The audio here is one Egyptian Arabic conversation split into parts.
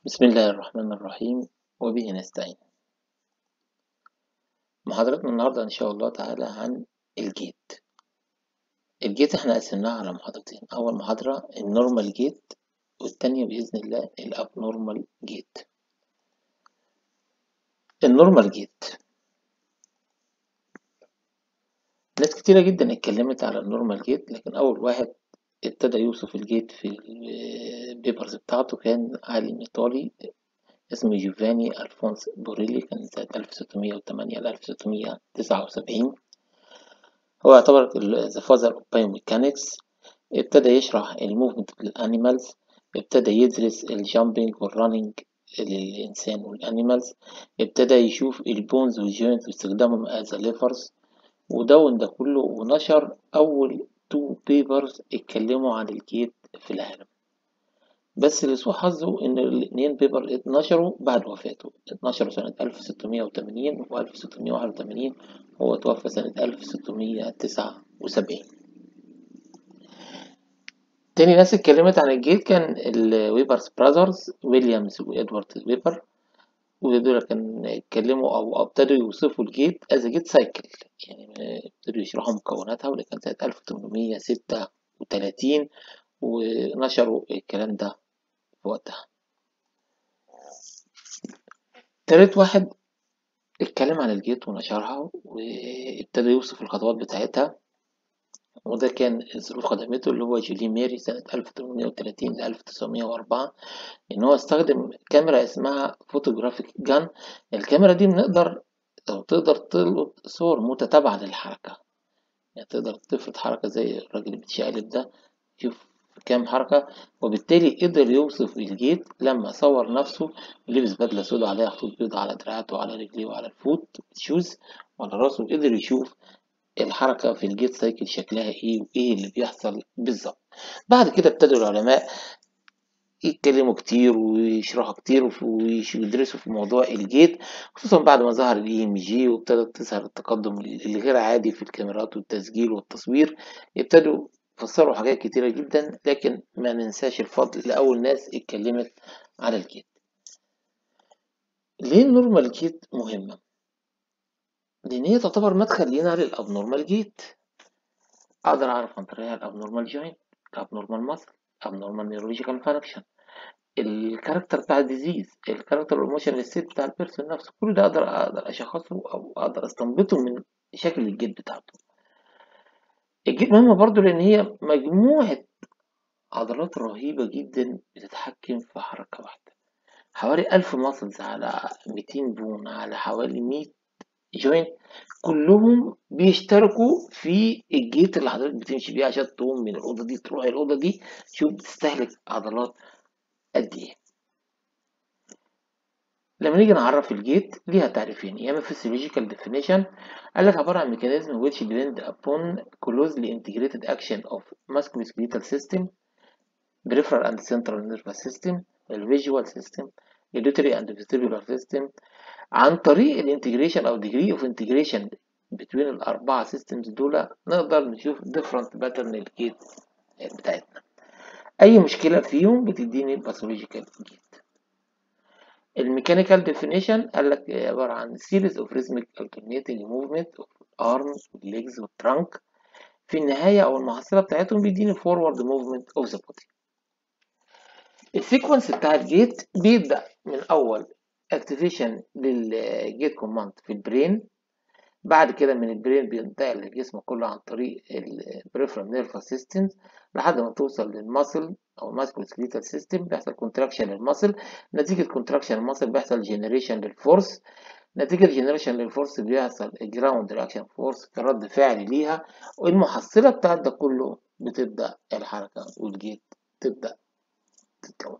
بسم الله الرحمن الرحيم وبه نستعين محاضرتنا النهاردة إن شاء الله تعالى عن الجيت الجيت احنا قسمناها على محاضرتين أول محاضرة النورمال جيت والتانية بإذن الله الأبنورمال جيت النورمال جيت ناس كتيرة جدا اتكلمت على النورمال جيت لكن أول واحد ابتدى يوصف الجيت في البيبرز بتاعته كان عالم إيطالي اسمه جيوفاني ألفونس بوريلي كان سنة 1608 ل 1679 هو يعتبر the father of biomechanics ابتدى يشرح الموفمنت للأنيمالز ابتدى يدرس الجامبينج والرننج للإنسان والأنيمالز ابتدى يشوف البونز والجوينت واستخدامهم as ليفرز ودون ده كله ونشر أول تو بيبرز اتكلموا عن الجيت في العالم بس لسوء حظه إن الاتنين بيبر اتنشروا بعد وفاته اتنشروا سنة 1680 و 1681 هو توفى سنة 1679 تاني ناس اتكلمت عن الجيت كان الويبرز براذرز ويليامز وإدوارد ويبر ودول كان اتكلموا أو ابتدوا يوصفوا الجيت از جيت سايكل يعني ابتدوا يشرحوا مكوناتها وده كان سنة 1836 ونشروا الكلام ده في وقتها تالت واحد اتكلم عن الجيت ونشرها وابتدى يوصف الخطوات بتاعتها وده كان الظروف خدمته اللي هو جولي ميري سنة 1830 ل 1904 إن هو استخدم كاميرا اسمها فوتوغرافيك جان الكاميرا دي بنقدر أو تقدر تلقط صور متتابعة للحركة يعني تقدر تفرض حركة زي الراجل اللي بيتشقلب ده شوف كام حركة وبالتالي قدر يوصف الجيت لما صور نفسه لبس بدلة سودا عليها خطوط بيضاء على دراعاته وعلى رجليه وعلى الفوت شوز وعلى راسه قدر يشوف الحركة في الجيت سايكل شكلها ايه وايه اللي بيحصل بالظبط بعد كده ابتدوا العلماء يتكلموا كتير ويشرحوا كتير ويدرسوا في موضوع الجيت خصوصا بعد ما ظهر الاي ام جي وابتدت تظهر التقدم الغير عادي في الكاميرات والتسجيل والتصوير ابتدوا فسروا حاجات كتيرة جدا لكن ما ننساش الفضل لأول ناس اتكلمت على الجيت ليه النورمال جيت مهمة؟ لأن هي تعتبر مدخل لينا للأبنورمال جيت أقدر أعرف عن طريقها الأبنورمال جوينت الأبنورمال ماسل الأبنورمال نيورولوجيكال فانكشن الكاركتر بتاع الديزيز الكاركتر والايموشن ستيت بتاع البيرسون نفسه كل ده أقدر أقدر أشخصه أو أقدر أستنبطه من شكل الجيت بتاعته الجيت مهمة برضو لأن هي مجموعة عضلات رهيبة جدا بتتحكم في حركة واحدة حوالي ألف ماسلز على ميتين بون على حوالي مية جوينت كلهم بيشتركوا في الجيت اللي حضرتك بتمشي بيه عشان تقوم من الأوضة دي تروح الأوضة دي شوف بتستهلك عضلات قد إيه لما نيجي نعرف الجيت ليها تعريفين يا اما physiological definition قال لك عبارة عن mechanism which depend upon closely integrated action of musculoskeletal system peripheral and central nervous system visual system auditory and vestibular system عن طريق الانتجريشن او degree of integration between الأربعة systems دول نقدر نشوف different pattern الجيت بتاعتنا أي مشكلة فيهم بتديني باثولوجيكال جيت الميكانيكال ديفينيشن قال لك عبارة عن series of rhythmic alternating movement of arms والlegs والtrunk في النهاية أو المحصلة بتاعتهم بيديني forward movement of the body السيكونس بتاع الجيت بيبدأ من أول activation للجيت كوماند في البرين بعد كده من البرين بينتقل للجسم كله عن طريق البريفرال نيرفس سيستم لحد ما توصل للماسل او الماسكول سكليتال سيستم بيحصل كونتراكشن للماسل نتيجه كونتراكشن الماسل بيحصل جنريشن للفورس نتيجه جنريشن للفورس بيحصل جراوند رياكشن فورس كرد فعل ليها والمحصله بتاعت ده كله بتبدا الحركه والجيت تبدا تتكون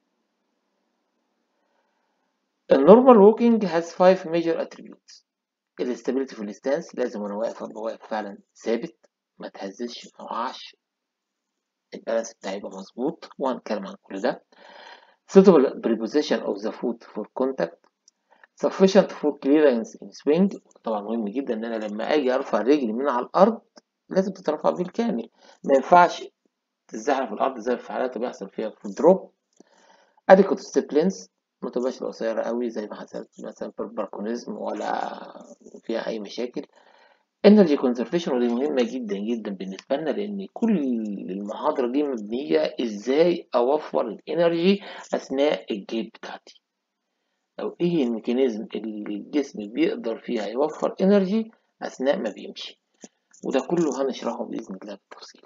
النورمال ووكينج هاز 5 ميجر اتريبيوتس الاستابيليتي في الستانس لازم وانا واقف ابقى واقف فعلا ثابت ما تهزش ما اقعش البالانس بتاعي يبقى مظبوط وهنتكلم عن كل ده suitable preposition of the foot for contact sufficient for clearance in swing طبعا مهم جدا ان انا لما اجي ارفع رجلي من على الارض لازم تترفع بالكامل ما ينفعش تتزحلق في الارض زي في حالات بيحصل فيها في الدروب adequate step length متبقاش قصيرة قوي زي ما حصلت مثلا في الباركونيزم ولا فيها أي مشاكل انرجي كونسرفيشن ودي مهمة جدا جدا بالنسبة لنا لأن كل المحاضرة دي مبنية ازاي أوفر الانرجي أثناء الجيت بتاعتي أو ايه الميكانيزم اللي الجسم بيقدر فيها يوفر انرجي أثناء ما بيمشي وده كله هنشرحه بإذن الله بالتفصيل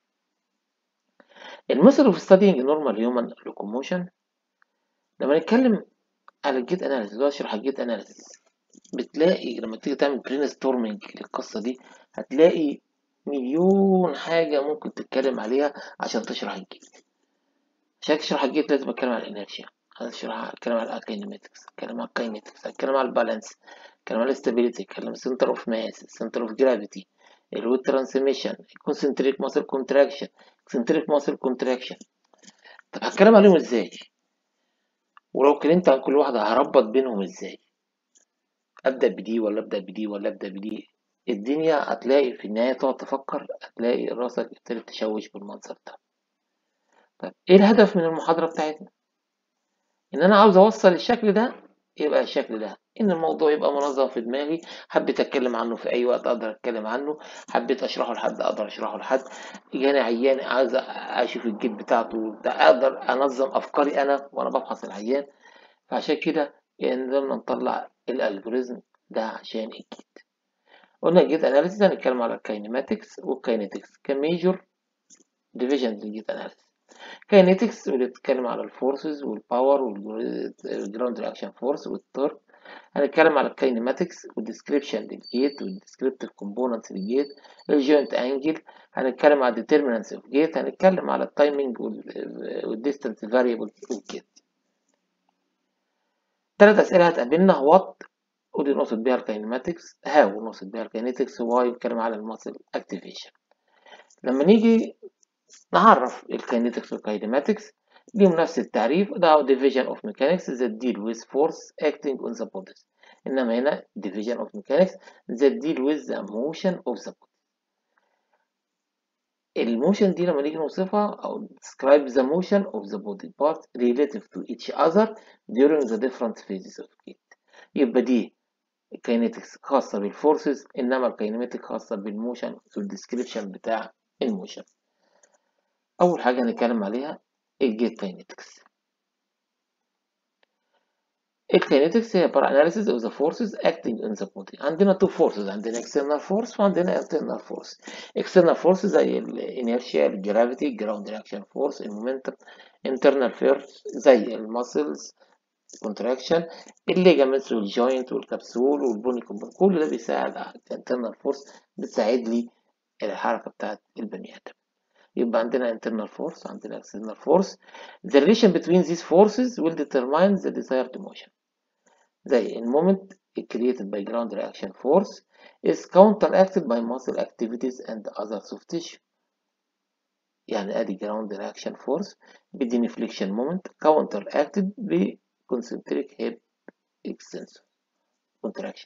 الميثود اوف ستادينج نورمال هيومن لوكوموشن لما نتكلم على الجيت اناليسيس واشرح الجيت اناليسيس بتلاقي لما تيجي تعمل برين ستورمنج للقصه دي هتلاقي مليون حاجه ممكن تتكلم عليها عشان تشرح الجيت عشان تشرح الجيت لازم اتكلم على الانرجيا هشرح اتكلم على الكاينماتكس اتكلم على الكاينماتكس اتكلم على البالانس اتكلم على الاستابيليتي اتكلم على السنتر اوف ماس السنتر اوف جرافيتي الويت ترانسميشن الكونسنتريك ماسل كونتراكشن اكسنتريك ماسل كونتراكشن طب هتكلم عليهم ازاي ولو اتكلمت عن كل واحده هربط بينهم ازاي ابدا بدي ولا ابدا بدي ولا ابدا بدي الدنيا هتلاقي في النهايه تقعد تفكر هتلاقي راسك ابتدت تشوش بالمنظر ده طيب ايه الهدف من المحاضره بتاعتنا ان انا عاوز اوصل الشكل ده يبقى الشكل ده ان الموضوع يبقى منظم في دماغي حبيت اتكلم عنه في اي وقت اقدر اتكلم عنه حبيت اشرحه لحد اقدر اشرحه لحد جاني عيان عايز اشوف الجيت بتاعته ده اقدر انظم افكاري انا وانا بفحص العيان فعشان كده نقدر نطلع الالجوريزم ده عشان الجيت قلنا الجيت اناليسيس هنتكلم على الكاينماتكس والكاينيتكس كميجور ديفيجن للجيت اناليسيس كاينيتكس بنتكلم على الفورسز والباور والجراوند رياكشن فورس والتورك هنتكلم على الكاينماتكس والديسكريبشن للجيت والديسكريبتيف كومبوننتس للجيت الجوينت انجل هنتكلم على الديترمينانتس اوف جيت هنتكلم على التايمنج والديستانس فاريبل الجيت ثلاث اسئله هتقابلنا وات ودي نقصد بيها الكاينماتكس هاو نقصد بيها الكاينيتكس واي بنتكلم على الماسل اكتيفيشن لما نيجي نعرف الكاينيتكس والكاينماتكس ليهم نفس التعريف ده division of mechanics that deal with force acting on the bodies إنما هنا division of mechanics that deal with the motion of the body الموشن دي لما نيجي نوصفها أو describe the motion of the body parts relative to each other during the different phases of it يبقى دي الكاينيتكس خاصة بالفورسز إنما الكاينماتيك خاصة بالموشن والديسكريبشن بتاع الموشن أول حاجة هنتكلم عليها الجيت كاينيتكس الكاينيتكس هي بار analysis of the forces acting in the body عندنا two forces عندنا external force وعندنا internal force external force زي الانيرشيا الجرافيتي الجراوند رياكشن فورس المومنتم internal force زي المسلز contraction الليجامنتس والجوينت والكبسول والبوني كل ده بيساعد على internal force بتساعد لي الحركة بتاعت البني آدم يبقى عندنا internal force عندنا external force the relation between these forces will determine the desired motion زي المومنت created by ground reaction force is counteracted by muscle activities and other soft tissue يعني ادي ground reaction force بدي friction moment counteracted ب concentric hip extensor contraction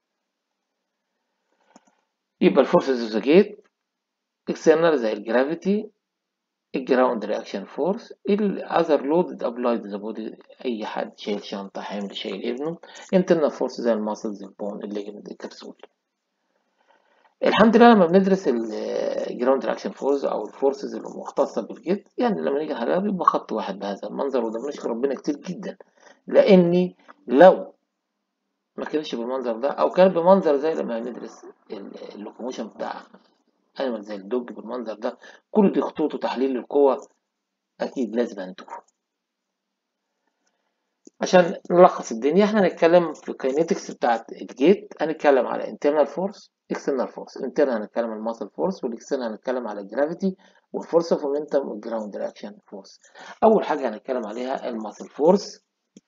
يبقى الفورسز اوف ذا جيت external زي الجرافيتي الجراوند رياكشن فورس الاذر لود ابلايد ذا بودي اي حد شايل شنطه حامل شايل ابنه internal فورس زي الماسلز البون الليجمنت الكبسول الحمد لله لما بندرس الجراوند رياكشن فورس او الفورسز المختصه بالجيت يعني لما نيجي نحللها بيبقى خط واحد بهذا المنظر وده بنشكر ربنا كتير جدا لاني لو ما كانش بالمنظر ده او كان بمنظر زي لما ندرس اللوكوموشن بتاع انيمال زي الدوج بالمنظر ده كل دي خطوط وتحليل للقوة اكيد لازم هنتوه عشان نلخص الدنيا احنا هنتكلم في الكاينيتكس بتاعت الجيت هنتكلم على internal force external force internal هنتكلم على الماسل فورس والاكسترنال هنتكلم على الجرافيتي والفورس اوف مومنتم والجراوند رياكشن فورس اول حاجه هنتكلم عليها الماسل فورس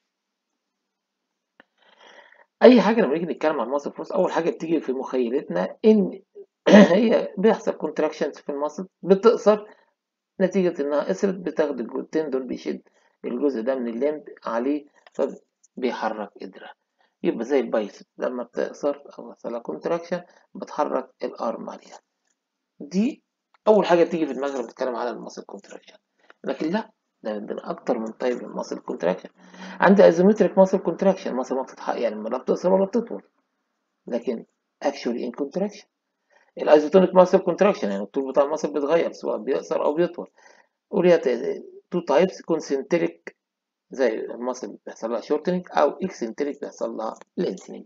اي حاجه لما نيجي نتكلم عن الماسل فورس اول حاجه بتيجي في مخيلتنا ان هي بيحصل كونتراكشنز في الماسل بتقصر نتيجة إنها قصرت بتاخد الجزئين دول بيشد الجزء ده من الليمب عليه فبيحرك قدرة يبقى زي البايسب لما بتقصر أو يحصلها كونتراكشن بتحرك الأرم عليها دي أول حاجة بتيجي في دماغنا بنتكلم على الماسل كونتراكشن لكن لا ده عندنا اكتر من طيب من ماسل كونتراكشن عندي ايزومتريك ماسل كونتراكشن ماسل ما بتتحقق يعني لا بتقصر ولا بتطول لكن اكشولي ان كونتراكشن الايزوتونيك ماسل كونتراكشن يعني الطول بتاع الماسل بيتغير سواء بيقصر او بيطول وليها تو تايبس كونسنتريك زي الماسل بيحصل لها شورتنج او اكسنتريك بيحصل لها لينسنج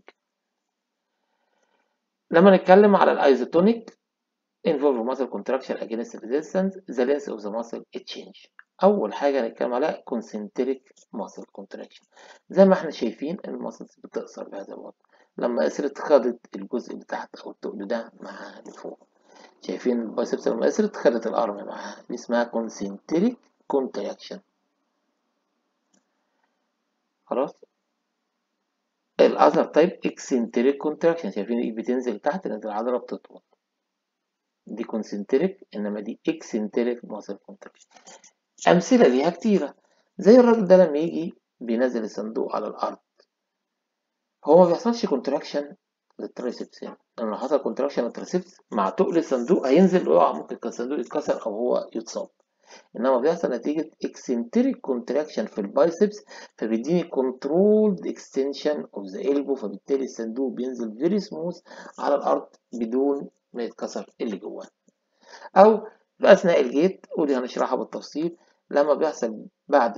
لما نتكلم على الايزوتونيك involve muscle contraction against resistance the length of the muscle change اول حاجه هنتكلم عليها concentric muscle contraction زي ما احنا شايفين المسلز بتقصر بهذا الوضع لما قصرت خدت الجزء اللي تحت او التقل ده معاها لفوق شايفين البايسبس لما قصرت خدت الارم معاها دي اسمها concentric contraction خلاص الاذر تايب eccentric contraction شايفين ايه بتنزل تحت لان العضله بتطول دي كونسنتريك انما دي اكسنتريك ماسل كونتراكشن امثله ليها كتيره زي الراجل ده لما يجي بينزل الصندوق على الارض هو ما بيحصلش كونتراكشن للترايسبس يعني لما لو حصل كونتراكشن للترايسبس مع تقل الصندوق هينزل ويقع ممكن الصندوق يتكسر او هو يتصاب انما بيحصل نتيجه اكسنتريك كونتراكشن في البايسبس فبيديني كنترولد اكستنشن اوف ذا البو فبالتالي الصندوق بينزل فيري سموث على الارض بدون ما يتكسر اللي جواه او في اثناء الجيت ودي هنشرحها بالتفصيل لما بيحصل بعد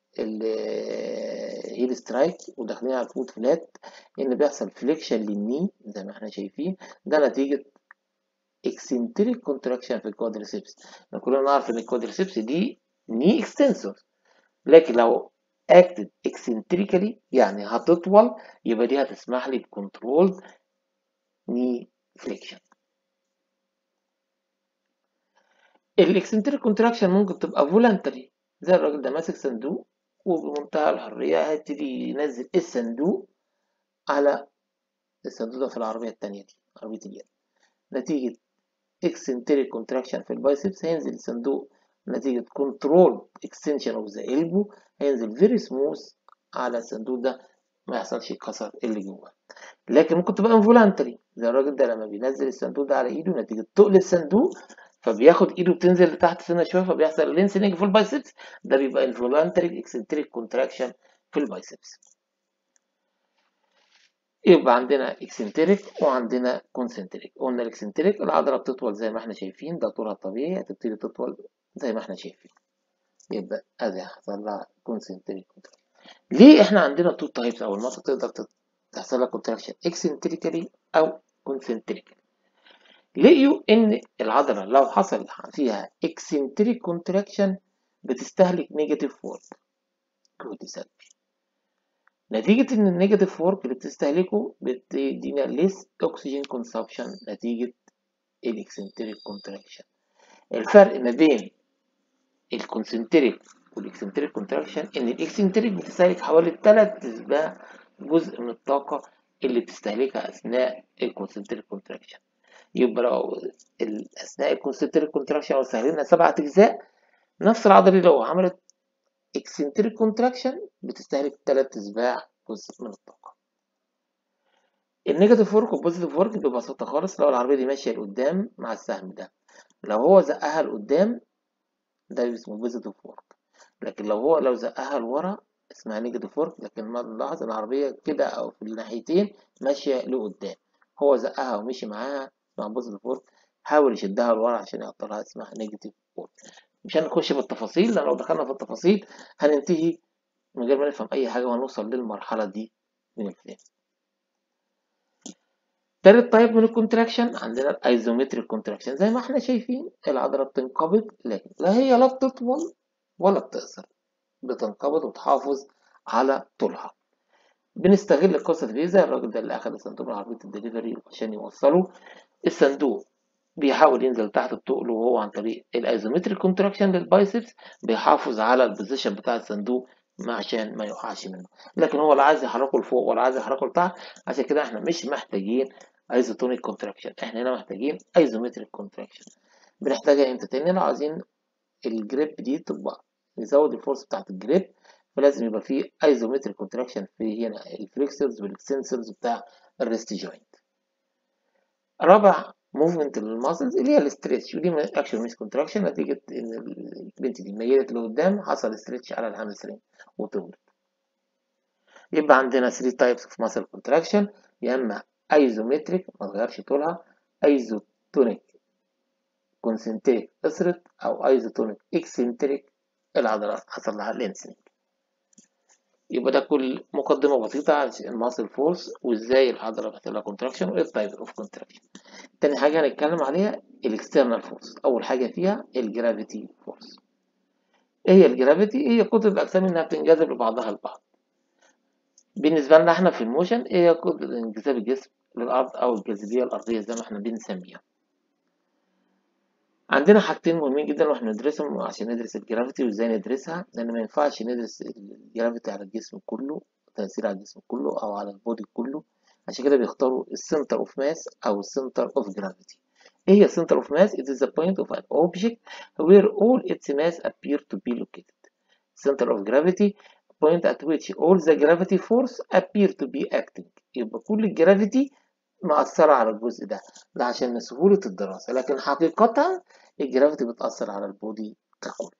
الهيل سترايك وداخلين على الفوت فلات ان بيحصل فليكشن للني زي ما احنا شايفين ده نتيجه اكسنتريك كونتراكشن في الكوادريسبس كلنا نعرف ان الكوادريسبس دي ني اكستنسور لكن لو اكتد اكسنتريكالي يعني هتطول يبقى دي هتسمح لي بكنترول ني فليكشن الاكسنتريك كونتراكشن ممكن تبقى فولنتري زي الراجل ده ماسك صندوق وبمنتهى الحرية هيبتدي ينزل الصندوق على الصندوق ده في العربية التانية دي عربية اليد نتيجة اكسنتريك كونتراكشن في البايسبس هينزل الصندوق نتيجة كنترول اكستنشن اوف ذا البو هينزل فيري سموث على الصندوق ده ما يحصلش الكسر اللي جواه لكن ممكن تبقى انفولانتري زي الراجل ده لما بينزل الصندوق ده على ايده نتيجة تقل الصندوق فبياخد ايده بتنزل لتحت سنه شويه فبيحصل لينسنج في البايسبس ده بيبقى انفولانتري اكسنتريك كونتراكشن في البايسبس يبقى عندنا اكسنتريك وعندنا كونسنتريك قلنا الاكسنتريك العضله بتطول زي ما احنا شايفين ده طولها الطبيعي هتبتدي تطول زي ما احنا شايفين يبقى ادي هيحصل لها كونسنتريك ليه احنا عندنا تو تايبس او المصل تقدر تحصل لها كونتراكشن اكسنتريكالي او كونسنتريكالي لقيوا ان العضله لو حصل فيها اكسنتريك كونتراكشن بتستهلك نيجاتيف وورك جهد سلبي نتيجة ان النيجاتيف وورك اللي بتستهلكه بتدينا ليس اكسجين كونسبشن نتيجة الاكسنتريك كونتراكشن الفرق ما بين الكونسنتريك والاكسنتريك كونتراكشن ان الاكسنتريك بتستهلك حوالي 3 اسباع جزء من الطاقة اللي بتستهلكها اثناء الكونسنتريك كونتراكشن يبقى لو اثناء الكونسنتريك كونتراكشن لو استهلكنا سبعة اجزاء نفس العضلة لو عملت اكسنتريك كونتراكشن بتستهلك 3 اسباع جزء من الطاقة النيجاتيف ورك والبوزيتيف ورك ببساطة خالص لو العربية دي ماشية لقدام مع السهم ده لو هو زقها لقدام ده اسمه بوزيتيف ورك لكن لو هو لو زقها لورا اسمها نيجاتيف ورك لكن ما نلاحظ ان العربية كده او في الناحيتين ماشية لقدام هو زقها ومشي معاها اسمها بوزيتيف ورك حاول يشدها لورا عشان يعطلها اسمها نيجاتيف ورك مش هنخش بالتفاصيل لان لو دخلنا في التفاصيل هننتهي من غير ما نفهم اي حاجه وهنوصل للمرحله دي من الفهم تالت طيب من الكونتراكشن عندنا الايزومتريك كونتراكشن زي ما احنا شايفين العضله بتنقبض لكن لا هي لا بتطول ولا بتقصر بتنقبض وتحافظ على طولها بنستغل القصه دي زي الراجل ده اللي اخد الصندوق من عربيه الدليفري عشان يوصله الصندوق بيحاول ينزل تحت التقل وهو عن طريق الايزومتريك كونتراكشن للبايسبس بيحافظ على البوزيشن بتاع الصندوق ما عشان ما يقعش منه لكن هو لا عايز يحركه لفوق ولا عايز يحركه لتحت عشان كده احنا مش محتاجين ايزوتونيك كونتراكشن احنا هنا محتاجين ايزومتريك كونتراكشن بنحتاجها امتى تاني لو عايزين الجريب دي تبقى نزود الفورس بتاعت الجريب فلازم يبقى فيه ايزومتريك كونتراكشن في هنا الفليكسرز والاكستنسرز بتاع الريست جوينت رابع موفمنت للماسلز اللي هي الاستريتش ودي اكشن مش كونتراكشن نتيجه ان البنت دي ميلت لقدام حصل استريتش على الهامسترنج وطولت يبقى عندنا 3 تايبس اوف ماسل كونتراكشن يا اما ايزومتريك ما تغيرش طولها ايزوتونيك كونسنتريك قصرت او ايزوتونيك اكسنتريك العضلات حصل لها لينسنج يبقى ده كل مقدمة بسيطة عن الماسل فورس وازاي العضلة بتحصل لها كونتراكشن وايه التايب اوف كونتراكشن تاني حاجة هنتكلم عليها الاكسترنال فورس أول حاجة فيها الجرافيتي فورس ايه هي الجرافيتي؟ هي قدرة الأجسام إنها بتنجذب لبعضها البعض بالنسبة لنا احنا في الموشن ايه هي قدرة انجذاب الجسم للأرض أو الجاذبية الأرضية زي ما احنا بنسميها عندنا حاجتين مهمين جدا واحنا بندرسهم عشان ندرس الجرافيتي وازاي ندرسها لأن ما ينفعش ندرس الجرافيتي على الجسم كله تأثير على الجسم كله أو على البودي كله عشان كده بيختاروا السنتر اوف ماس أو السنتر اوف جرافيتي ايه هي center of mass it is the point of an object where all its mass appear to be located center of gravity point at which all the gravity force appear to be acting يبقى كل الجرافيتي مأثرة على الجزء ده ده عشان سهولة الدراسة لكن حقيقة الجرافيتي بتأثر على البودي ككل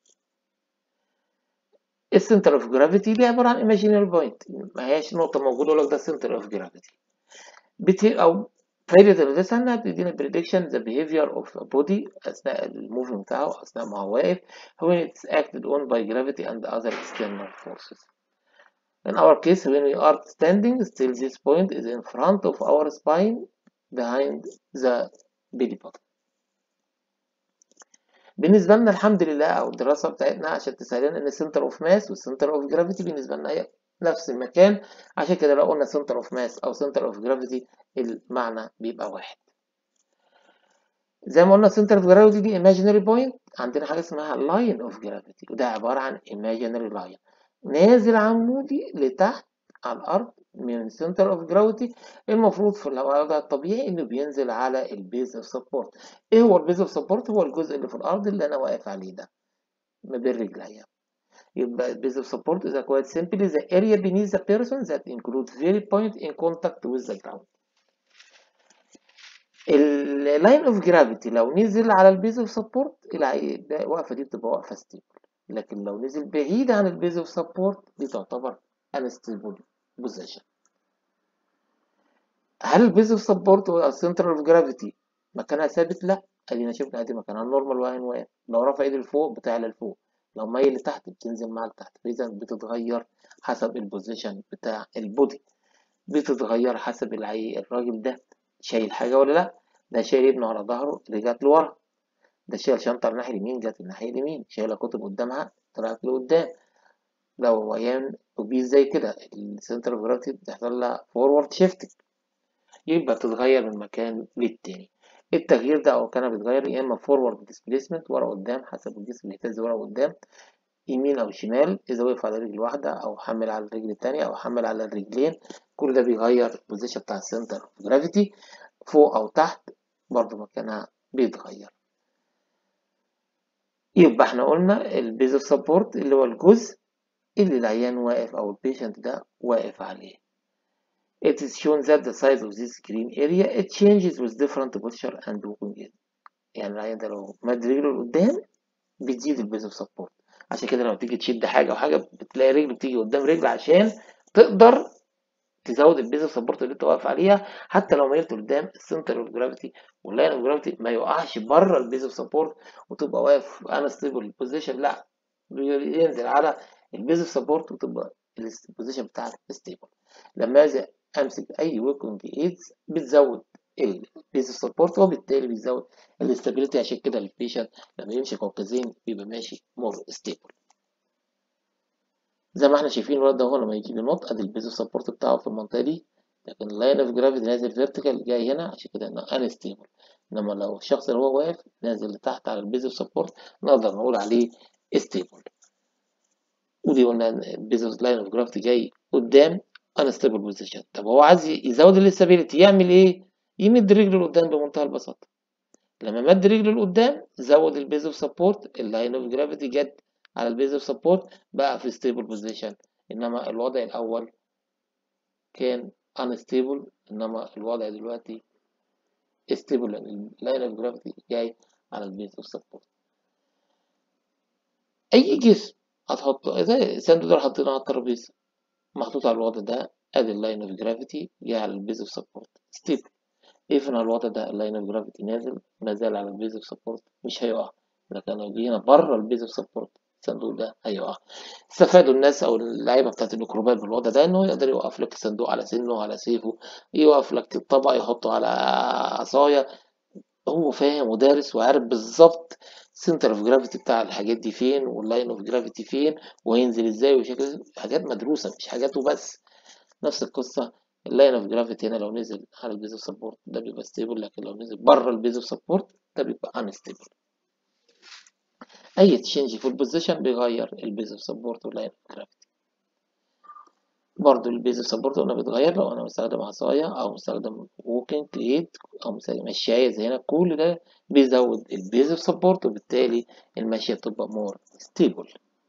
السنتر اوف جرافيتي دي عبارة عن imaginary point ما هياش نقطة موجودة لك ده سنتر اوف جرافيتي بتي أو فايدة الهندسة إنها بتدينا prediction the behavior of a body أثناء الموفمنت بتاعه أثناء ما هو واقف when it's acted on by gravity and other external forces. In our case when we are standing still this point is in front of our spine behind the belly button. بالنسبة لنا الحمد لله أو الدراسة بتاعتنا عشان تساعدنا إن السنتر اوف ماس والسنتر اوف جرافيتي بالنسبة لنا هي نفس المكان عشان كده لو قلنا سنتر اوف ماس أو سنتر اوف جرافيتي المعنى بيبقى واحد زي ما قلنا سنتر اوف جرافيتي دي imaginary point عندنا حاجة اسمها line of gravity وده عبارة عن imaginary line نازل عمودي لتحت على الأرض من سنتر اوف جرافيتي المفروض في الوضع الطبيعي انه بينزل على البيز اوف سبورت ايه هو البيز اوف سبورت هو الجزء اللي في الارض اللي انا واقف عليه ده ما بين رجليا يبقى البيز اوف سبورت is quite simply the area beneath the person that include very point in contact with the ground اللاين اوف جرافيتي لو نزل على البيز اوف سبورت الوقفه دي بتبقى وقفه ستيبل لكن لو نزل بعيد عن البيز اوف سبورت دي تعتبر انستيبل بوزيشن هل البيز اوف سبورت والسنتر اوف جرافيتي مكانها ثابت لا ادينا شفنا ادي مكانها النورمال وين وين لو رفع ايدي لفوق بتعلى لفوق لو مايل لتحت بتنزل مع لتحت فاذا بتتغير حسب البوزيشن بتاع البودي بتتغير حسب العي الراجل ده شايل حاجه ولا لا ده شايل ابنه على ظهره رجعت لورا ده شايل شنطه الناحيه اليمين جت الناحيه اليمين شايله كتب قدامها طلعت لقدام لو عيان اوبيز زي كده السنتر اوف جرافيتي بتحصل لها فورورد شيفتنج يبقى بتتغير من مكان للتاني التغيير ده او كان بيتغير يا اما فورورد ديسبيسمنت ورا قدام حسب الجسم بيهتز ورا قدام يمين او شمال اذا وقف على رجل واحده او حمل على الرجل التانية او حمل على الرجلين كل ده بيغير البوزيشن بتاع السنتر اوف جرافيتي فوق او تحت برضو مكانها بيتغير يبقى احنا قلنا البيز اوف سبورت اللي هو الجزء اللي العيان واقف او البيشنت ده واقف عليه It is shown that the size of this green area it changes with different posture and walking يعني العيان ده لو مد رجله لقدام بتزيد البيز اوف سبورت عشان كده لما تيجي تشد حاجه وحاجه بتلاقي رجل بتيجي قدام رجل عشان تقدر تزود البيز اوف سبورت اللي انت واقف عليها حتى لو ميلت قدام السنتر اوف جرافيتي واللاين اوف جرافيتي ما يقعش بره البيز اوف سبورت وتبقى واقف انستيبل بوزيشن لا ينزل على البيز اوف سبورت وتبقى البوزيشن بتاعك ستيبل لما اجي امسك اي ويكونج ايدز بتزود البيز اوف سبورت وبالتالي بيزود الاستابيليتي عشان كده البيشنت لما يمشي كوكازين بيبقى ماشي مور ستيبل زي ما احنا شايفين الولد ده هو لما يجي ينط ادي البيز اوف سبورت بتاعه في المنطقه دي لكن اللاين اوف جرافيتي نازل فيرتيكال جاي هنا عشان كده انه انستيبل انما لو الشخص اللي هو واقف نازل لتحت على البيز اوف سبورت نقدر نقول عليه ستيبل ودي قلنا البيز اوف لاين اوف جرافيتي جاي قدام انستيبل بوزيشن طب هو عايز يزود الاستابيليتي يعمل ايه يمد رجله لقدام بمنتهى البساطه لما مد رجله لقدام زود البيز اوف سبورت اللاين اوف جرافيتي جت على البيز اوف سبورت بقى في ستيبل بوزيشن انما الوضع الاول كان unstable انما الوضع دلوقتي ستيبل لان اللاين اوف جرافيتي جاي على البيز اوف سبورت اي جسم هتحطه زي الساند دول حاطينه على الترابيزه محطوط على الوضع ده ادي اللاين اوف جرافيتي جاي على البيز اوف سبورت ستيبل ايفن على الوضع ده اللاين اوف جرافيتي نازل ما زال على البيز اوف سبورت مش هيقع لكن لو جينا بره البيز اوف سبورت الصندوق ده هيقع استفادوا الناس او اللعيبه بتاعت الميكروبات بالوضع ده ان هو يقدر يوقف لك الصندوق على سنه على سيفه يوقف لك الطبق يحطه على عصايه هو فاهم ودارس وعارف بالظبط سنتر اوف جرافيتي بتاع الحاجات دي فين واللاين اوف جرافيتي فين وهينزل ازاي وشكل حاجات مدروسه مش حاجات وبس نفس القصه اللاين اوف جرافيتي هنا لو نزل على البيز اوف سبورت ده بيبقى ستيبل لكن لو نزل بره البيز اوف سبورت ده بيبقى انستيبل اي تشينج في البوزيشن بيغير البيز اوف سبورت واللاين اوف جرافيتي برضو البيز اوف سبورت قلنا بيتغير لو انا مستخدم عصايه او مستخدم ووكينج ايد او مستخدم مشايه زي هنا كل ده بيزود البيز اوف سبورت وبالتالي المشيه بتبقى مور ستيبل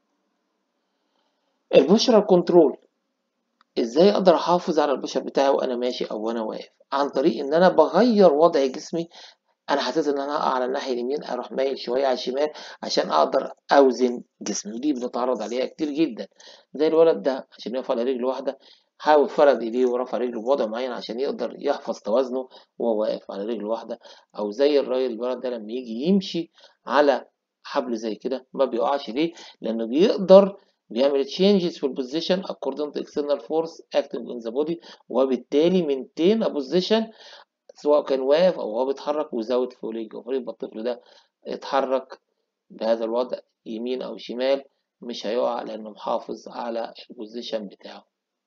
البوشرال كنترول ازاي اقدر احافظ على البشر بتاعي وانا ماشي او وانا واقف عن طريق ان انا بغير وضع جسمي انا حسيت ان انا هقع على الناحيه اليمين اروح مايل شويه على الشمال عشان اقدر اوزن جسمي ودي بنتعرض عليها كتير جدا زي الولد ده عشان يقف على رجل واحده حاول فرد ايديه ورفع رجله بوضع معين عشان يقدر يحفظ توازنه وهو واقف على رجل واحده او زي الراجل الولد ده لما يجي يمشي على حبل زي كده ما بيقعش ليه لانه بيقدر بيعمل changes في البوزيشن according to external force acting on the body وبالتالي maintain a position سواء كان واقف او هو بيتحرك وزود فوليج المفروض يبقى الطفل ده اتحرك بهذا الوضع يمين او شمال مش هيقع لانه محافظ على البوزيشن بتاعه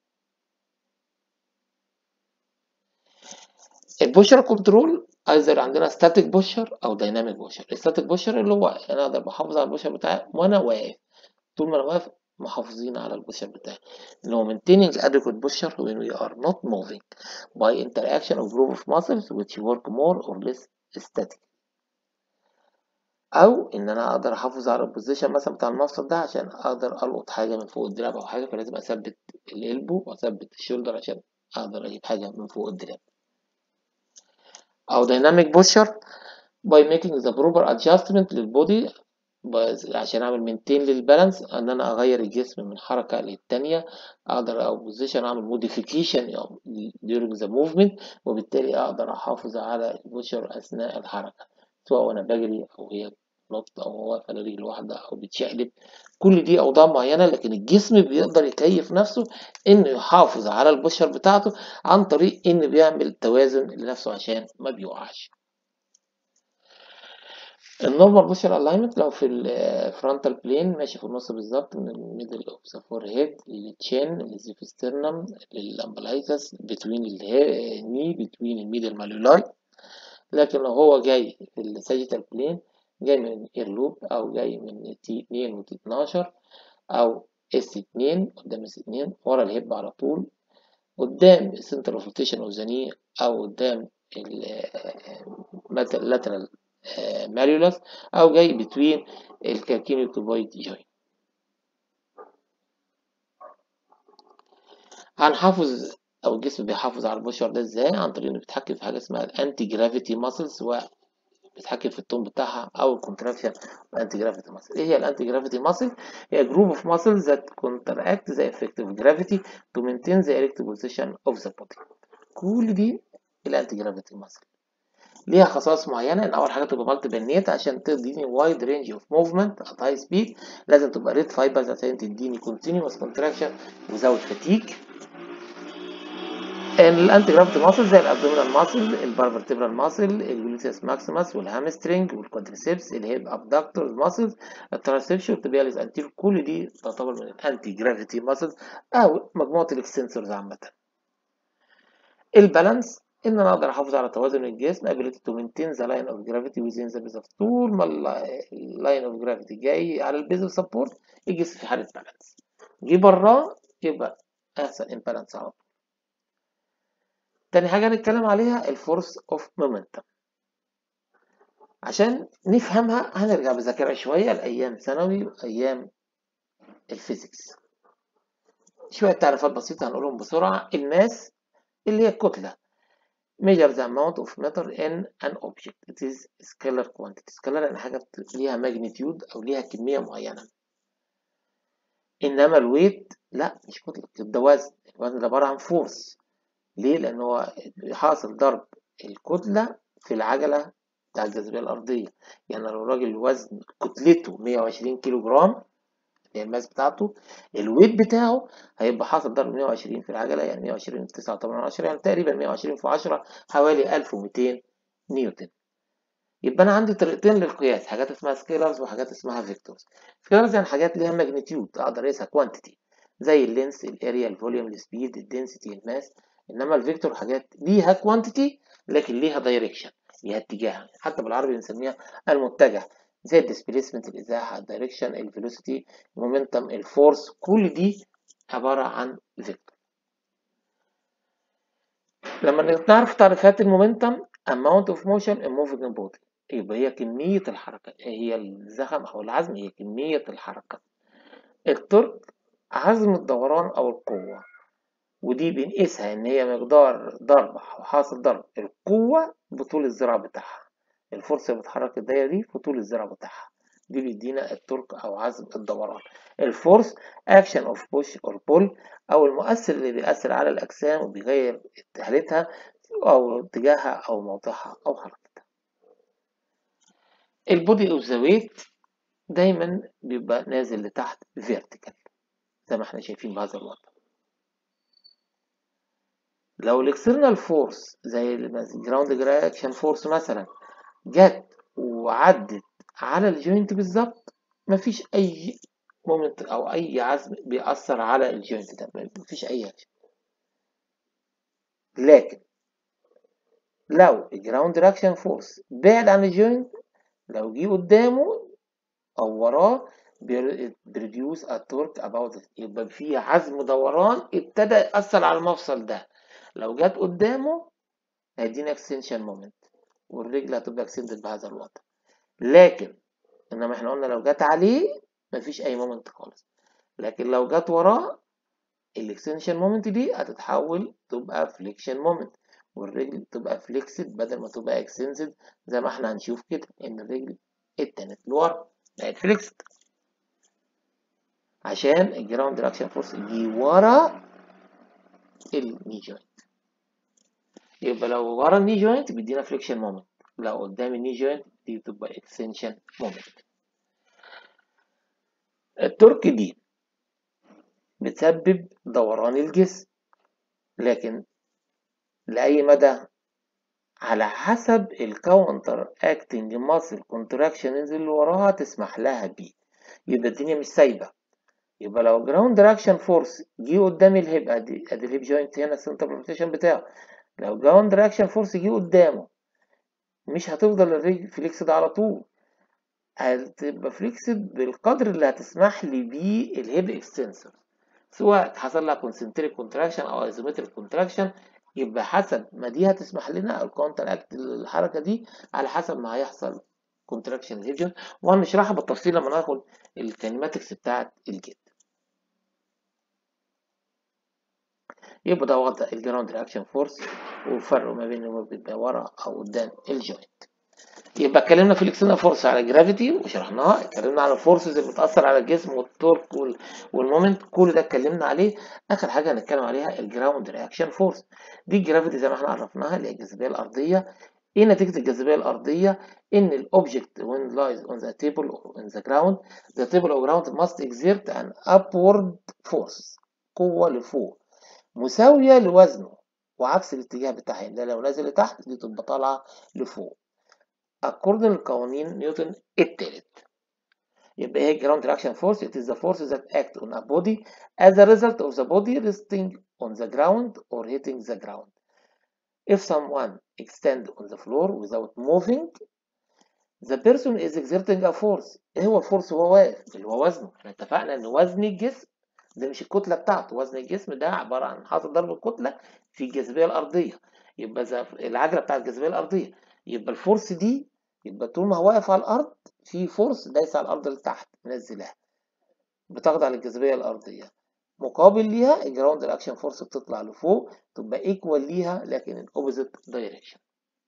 البوشر كنترول ايزر عندنا ستاتيك بوشر او دايناميك بوشر الستاتيك بوشر اللي هو انا اقدر بحافظ على البوشر بتاعي وانا واقف طول ما انا واقف محافظين على البوشر بتاعي اللي هو maintaining adequate posture when we are not moving by interaction of group of muscles which work more or less static او ان انا اقدر احافظ على البوزيشن مثلا بتاع المفصل ده عشان اقدر القط حاجه من فوق الدراع او حاجه فلازم اثبت الالبو واثبت الشولدر عشان اقدر اجيب حاجه من فوق الدراع او dynamic posture by making the proper adjustment للبودي عشان اعمل مينتين للبالانس ان انا اغير الجسم من حركه للتانيه اقدر او بوزيشن اعمل موديفيكيشن during the movement وبالتالي اقدر احافظ على البوشر اثناء الحركه سواء وانا بجري او هي نط او هو واقف على رجل واحده او بتشقلب كل دي اوضاع معينه لكن الجسم بيقدر يكيف نفسه انه يحافظ على البوشر بتاعته عن طريق انه بيعمل توازن لنفسه عشان ما بيوقعش النورمال بوشر الاينمنت لو في الفرونتال بلين ماشي في النص بالظبط من الميدل اوف ذا فور هيد للتشين للزيفسترنم للامبلايتس بتوين الني بتوين الميدل مالولاي لكن لو هو جاي في الساجيتال بلين جاي من ايرلوب او جاي من تي 2 وتي 12 او اس 2 قدام اس 2 ورا الهيب على طول قدام السنتر اوف روتيشن اوف ذا ني او قدام اللاترال ماريولاس او جاي بتوين الكالكينيو كوبويد جوين هنحافظ او الجسم بيحافظ على البشر ده ازاي عن طريق انه بيتحكم في حاجه اسمها الانتي جرافيتي ماسل سواء بيتحكم في التون بتاعها او الكونتراكشن الانتي جرافيتي ماسل ايه هي الانتي جرافيتي ماسل هي جروب اوف ماسلز ذات كونتراكت ذا افكتيف جرافيتي تو مينتين ذا erect بوزيشن اوف ذا بودي كل دي الانتي جرافيتي ماسل ليها خصائص معينه ان اول حاجه تبقى مالتي بنيت عشان تديني وايد رينج اوف موفمنت ات هاي سبيد لازم تبقى ريد فايبرز عشان تديني كونتينوس كونتراكشن وزاوت فاتيج الانتي جرافيتي ماسل زي الابدومينال ماسل البارفرتبرال ماسل الجلوتيوس ماكسيماس والهامسترنج والكوادريسبس الهيب ابدكتورز ماسلز الترانسبشن والتبياليس انتيرو كل دي تعتبر من الانتي جرافيتي ماسلز او مجموعه الاكستنسورز عامه البالانس ان انا اقدر احافظ على توازن الجسم ability to maintain the line of gravity within the base of طول ما اللاين اوف جرافيتي جاي على البيز اوف سبورت الجسم في حاله بالانس جه براه يبقى هيحصل امبالانس على طول تاني حاجه هنتكلم عليها الفورس اوف مومنتم عشان نفهمها هنرجع بذاكره شويه لايام ثانوي وايام الفيزيكس شويه تعريفات بسيطه هنقولهم بسرعه الماس اللي هي الكتله measure the amount of matter in an object it is scalar quantity scalar يعني حاجة بت- ليها magnitude أو ليها كمية معينة إنما الويت لا مش كتلة ده وزن الوزن ده عبارة عن فورس ليه؟ لأن هو حاصل ضرب الكتلة في العجلة بتاع الجاذبية الأرضية يعني لو الراجل وزن كتلته 120 كيلو جرام اللي هي الماس بتاعته الويت بتاعه هيبقى حاصل ضرب 120 في العجلة يعني 120 في 9.8 يعني تقريبا 120 في 10 حوالي 1200 نيوتن يبقى أنا عندي طريقتين للقياس حاجات اسمها سكيلرز وحاجات اسمها فيكتورز سكيلرز يعني حاجات ليها ماجنتيود أقدر أقيسها كوانتيتي زي اللينس الاريا الفوليوم السبيد الدنسيتي الماس انما الفيكتور حاجات ليها كوانتيتي لكن ليها دايركشن ليها اتجاه حتى بالعربي بنسميها المتجه زي الديسبيسمنت الازاحه الدايركشن الفيلوسيتي المومنتم الفورس كل دي عباره عن فيكتور لما نعرف تعريفات المومنتم amount of motion in moving body يبقى هي كمية الحركة هي الزخم أو العزم هي كمية الحركة الترك عزم الدوران أو القوة ودي بنقيسها إن هي مقدار ضرب أو حاصل ضرب القوة بطول الذراع بتاعها الفرصة اللي بتحرك الدايرة دي في طول الذراع بتاعها دي بيدينا الترك أو عزم الدوران الفورس أكشن أوف بوش أو بول أو المؤثر اللي بيأثر على الأجسام وبيغير حالتها أو اتجاهها أو موضعها أو حركتها البودي أوف ذا ويت دايما بيبقى نازل لتحت فيرتيكال زي ما احنا شايفين بهذا الوضع لو الاكسترنال فورس زي الجراوند رياكشن فورس مثلا جت وعدت على الجوينت بالظبط مفيش اي مومنت او اي عزم بيأثر على الجوينت ده مفيش اي اكشن لكن لو الجراوند رياكشن فورس بعد عن الجوينت لو جه قدامه او وراه بريديوس التورك اباوت يبقى في عزم دوران ابتدى يأثر على المفصل ده لو جت قدامه هيدينا اكستنشن مومنت والرجل هتبقى اكستندد بهذا الوضع لكن انما احنا قلنا لو جت عليه مفيش اي مومنت خالص لكن لو جت وراه الاكستنشن مومنت دي هتتحول تبقى فليكشن مومنت والرجل تبقى فليكسد بدل ما تبقى اكستنسد زي ما احنا هنشوف كده ان الرجل اتنت لورا بقت فليكسد عشان الجراوند رياكشن فورس يجي ورا الني جوينت يبقى لو ورا الني جوينت بيدينا فليكشن مومنت لو قدام الني جوينت دي بتبقى اكستنشن مومنت التورك دي بتسبب دوران الجسم لكن لأي مدى على حسب الكاونتر اكتنج ماسل كونتراكشنز اللي وراها تسمح لها بيه يبقى الدنيا مش سايبه يبقى لو جراوند رياكشن فورس جه قدام الهيب ادي ادي الهيب جوينت هنا السنتر روتيشن بتاعه لو جراوند رياكشن فورس جه قدامه مش هتفضل الرجل فليكسد على طول هتبقى فليكسد بالقدر اللي هتسمح لي بيه الهيب اكستنسور سواء حصل لها كونسنتريك كونتراكشن او ايزومتريك كونتراكشن يبقى حسب ما دي هتسمح لنا الكونتر اكت الحركه دي على حسب ما هيحصل كونتراكشن الهيب وهنشرحها بالتفصيل لما ناخد الكينيماتكس بتاعت الجد يبقى ده وضع الجراوند رياكشن فورس وفرق ما بين انه بيبقى ورا او قدام الجوينت يبقى اتكلمنا في الاكسترنال فورس على الجرافيتي وشرحناها اتكلمنا على الفورسز اللي بتاثر على الجسم والتورك وال... والمومنت كل ده اتكلمنا عليه اخر حاجه هنتكلم عليها الجراوند رياكشن فورس دي الجرافيتي زي ما احنا عرفناها اللي هي الجاذبيه الارضيه ايه نتيجه الجاذبيه الارضيه ان الاوبجكت when lies on the table or in the ground the table or ground must exert an upward force قوه لفوق مساويه لوزنه وعكس الاتجاه بتاعها ده لو نازل لتحت دي تبقى طالعه لفوق according لقوانين نيوتن التالت يبقى ايه ground reaction force it is the force that act on a body as a result of the body resting on the ground or hitting the ground if someone extend on the floor without moving the person is exerting a force ايه هو الفورس وهو واقف اللي هو وزنه احنا اتفقنا ان وزن الجسم ده مش الكتلة بتاعته وزن الجسم ده عبارة عن حاصل ضرب الكتلة في الجاذبية الأرضية يبقى زي العجلة بتاعت الجاذبية الأرضية يبقى الفورس دي يبقى طول ما هو واقف على الأرض في فورس دايسة على الأرض لتحت منزلها بتخضع للجاذبية الأرضية مقابل ليها الجراوند رياكشن فورس بتطلع لفوق تبقى ايكوال ليها لكن الاوبوزيت دايركشن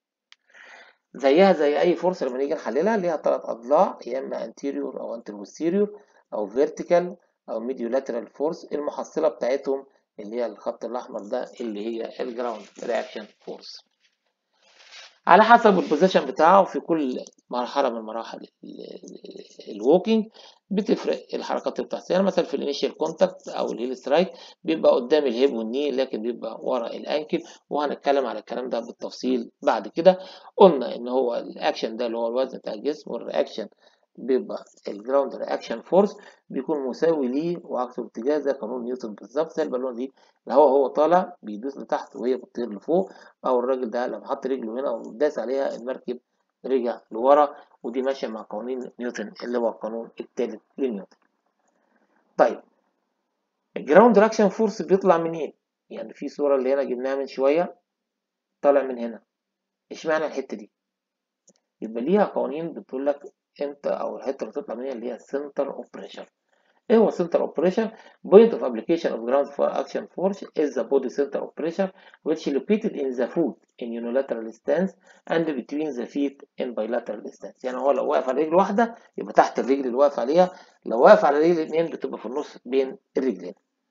زيها زي اي فورس لما نيجي نحللها ليها ثلاث اضلاع يا اما انتيريور او انتر بوستيريور او فيرتيكال او ميديو لاترال فورس المحصله بتاعتهم اللي هي الخط الاحمر ده اللي هي الجراوند رياكشن فورس على حسب البوزيشن بتاعه في كل مرحله من مراحل الووكينج بتفرق الحركات اللي بتحصل يعني مثلا في الانيشال كونتاكت او الهيل سترايك بيبقى قدام الهيب والني لكن بيبقى ورا الانكل وهنتكلم على الكلام ده بالتفصيل بعد كده قلنا ان هو الاكشن ده اللي هو الوزن بتاع الجسم والرياكشن بيبقى الجراوند رياكشن فورس بيكون مساوي ليه وعكسه الاتجاه زي قانون نيوتن بالظبط زي البالونه دي الهواء هو طالع بيدوس لتحت وهي بتطير لفوق او الراجل ده لما حط رجله هنا وداس عليها المركب رجع لورا ودي ماشيه مع قوانين نيوتن اللي هو القانون الثالث لنيوتن طيب الجراوند رياكشن فورس بيطلع منين يعني في صوره اللي هنا جبناها من شويه طالع من هنا اشمعنى الحته دي يبقى ليها قوانين بتقول لك امتى او الحته اللي تطلع منها اللي هي سنتر اوف بريشر ايه هو center of pressure point of application of ground for action force is the body center of pressure which is located in the foot in unilateral stance and between the feet in bilateral stance يعني هو لو واقف على رجل واحده يبقى تحت الرجل اللي واقف عليها لو واقف على رجل اتنين بتبقى في النص بين الرجلين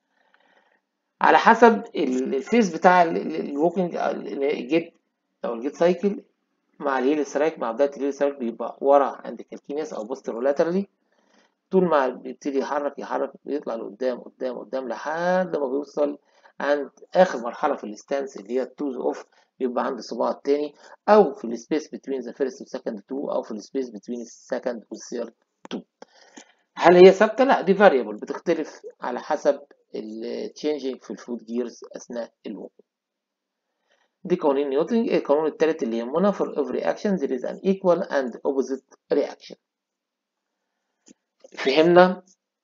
على حسب الفيس بتاع الووكينج الجيت او الجيت سايكل مع الهيل سترايك مع بدايه الهيل سترايك بيبقى ورا عند الكالكينيس او بوسترولاترالي طول ما بيبتدي يحرك يحرك بيطلع لقدام قدام قدام لحد ما بيوصل عند اخر مرحله في الستانس اللي هي التوز اوف بيبقى عند الصباع التاني او في السبيس بتوين ذا فيرست والسكند تو او في السبيس بتوين السكند والثيرد تو هل هي ثابته لا دي فاريبل بتختلف على حسب التشينجينج في الفود جيرز اثناء الوقت دي قوانين نيوتن القانون الثالث اللي يهمنا for every action there is an equal and opposite reaction فهمنا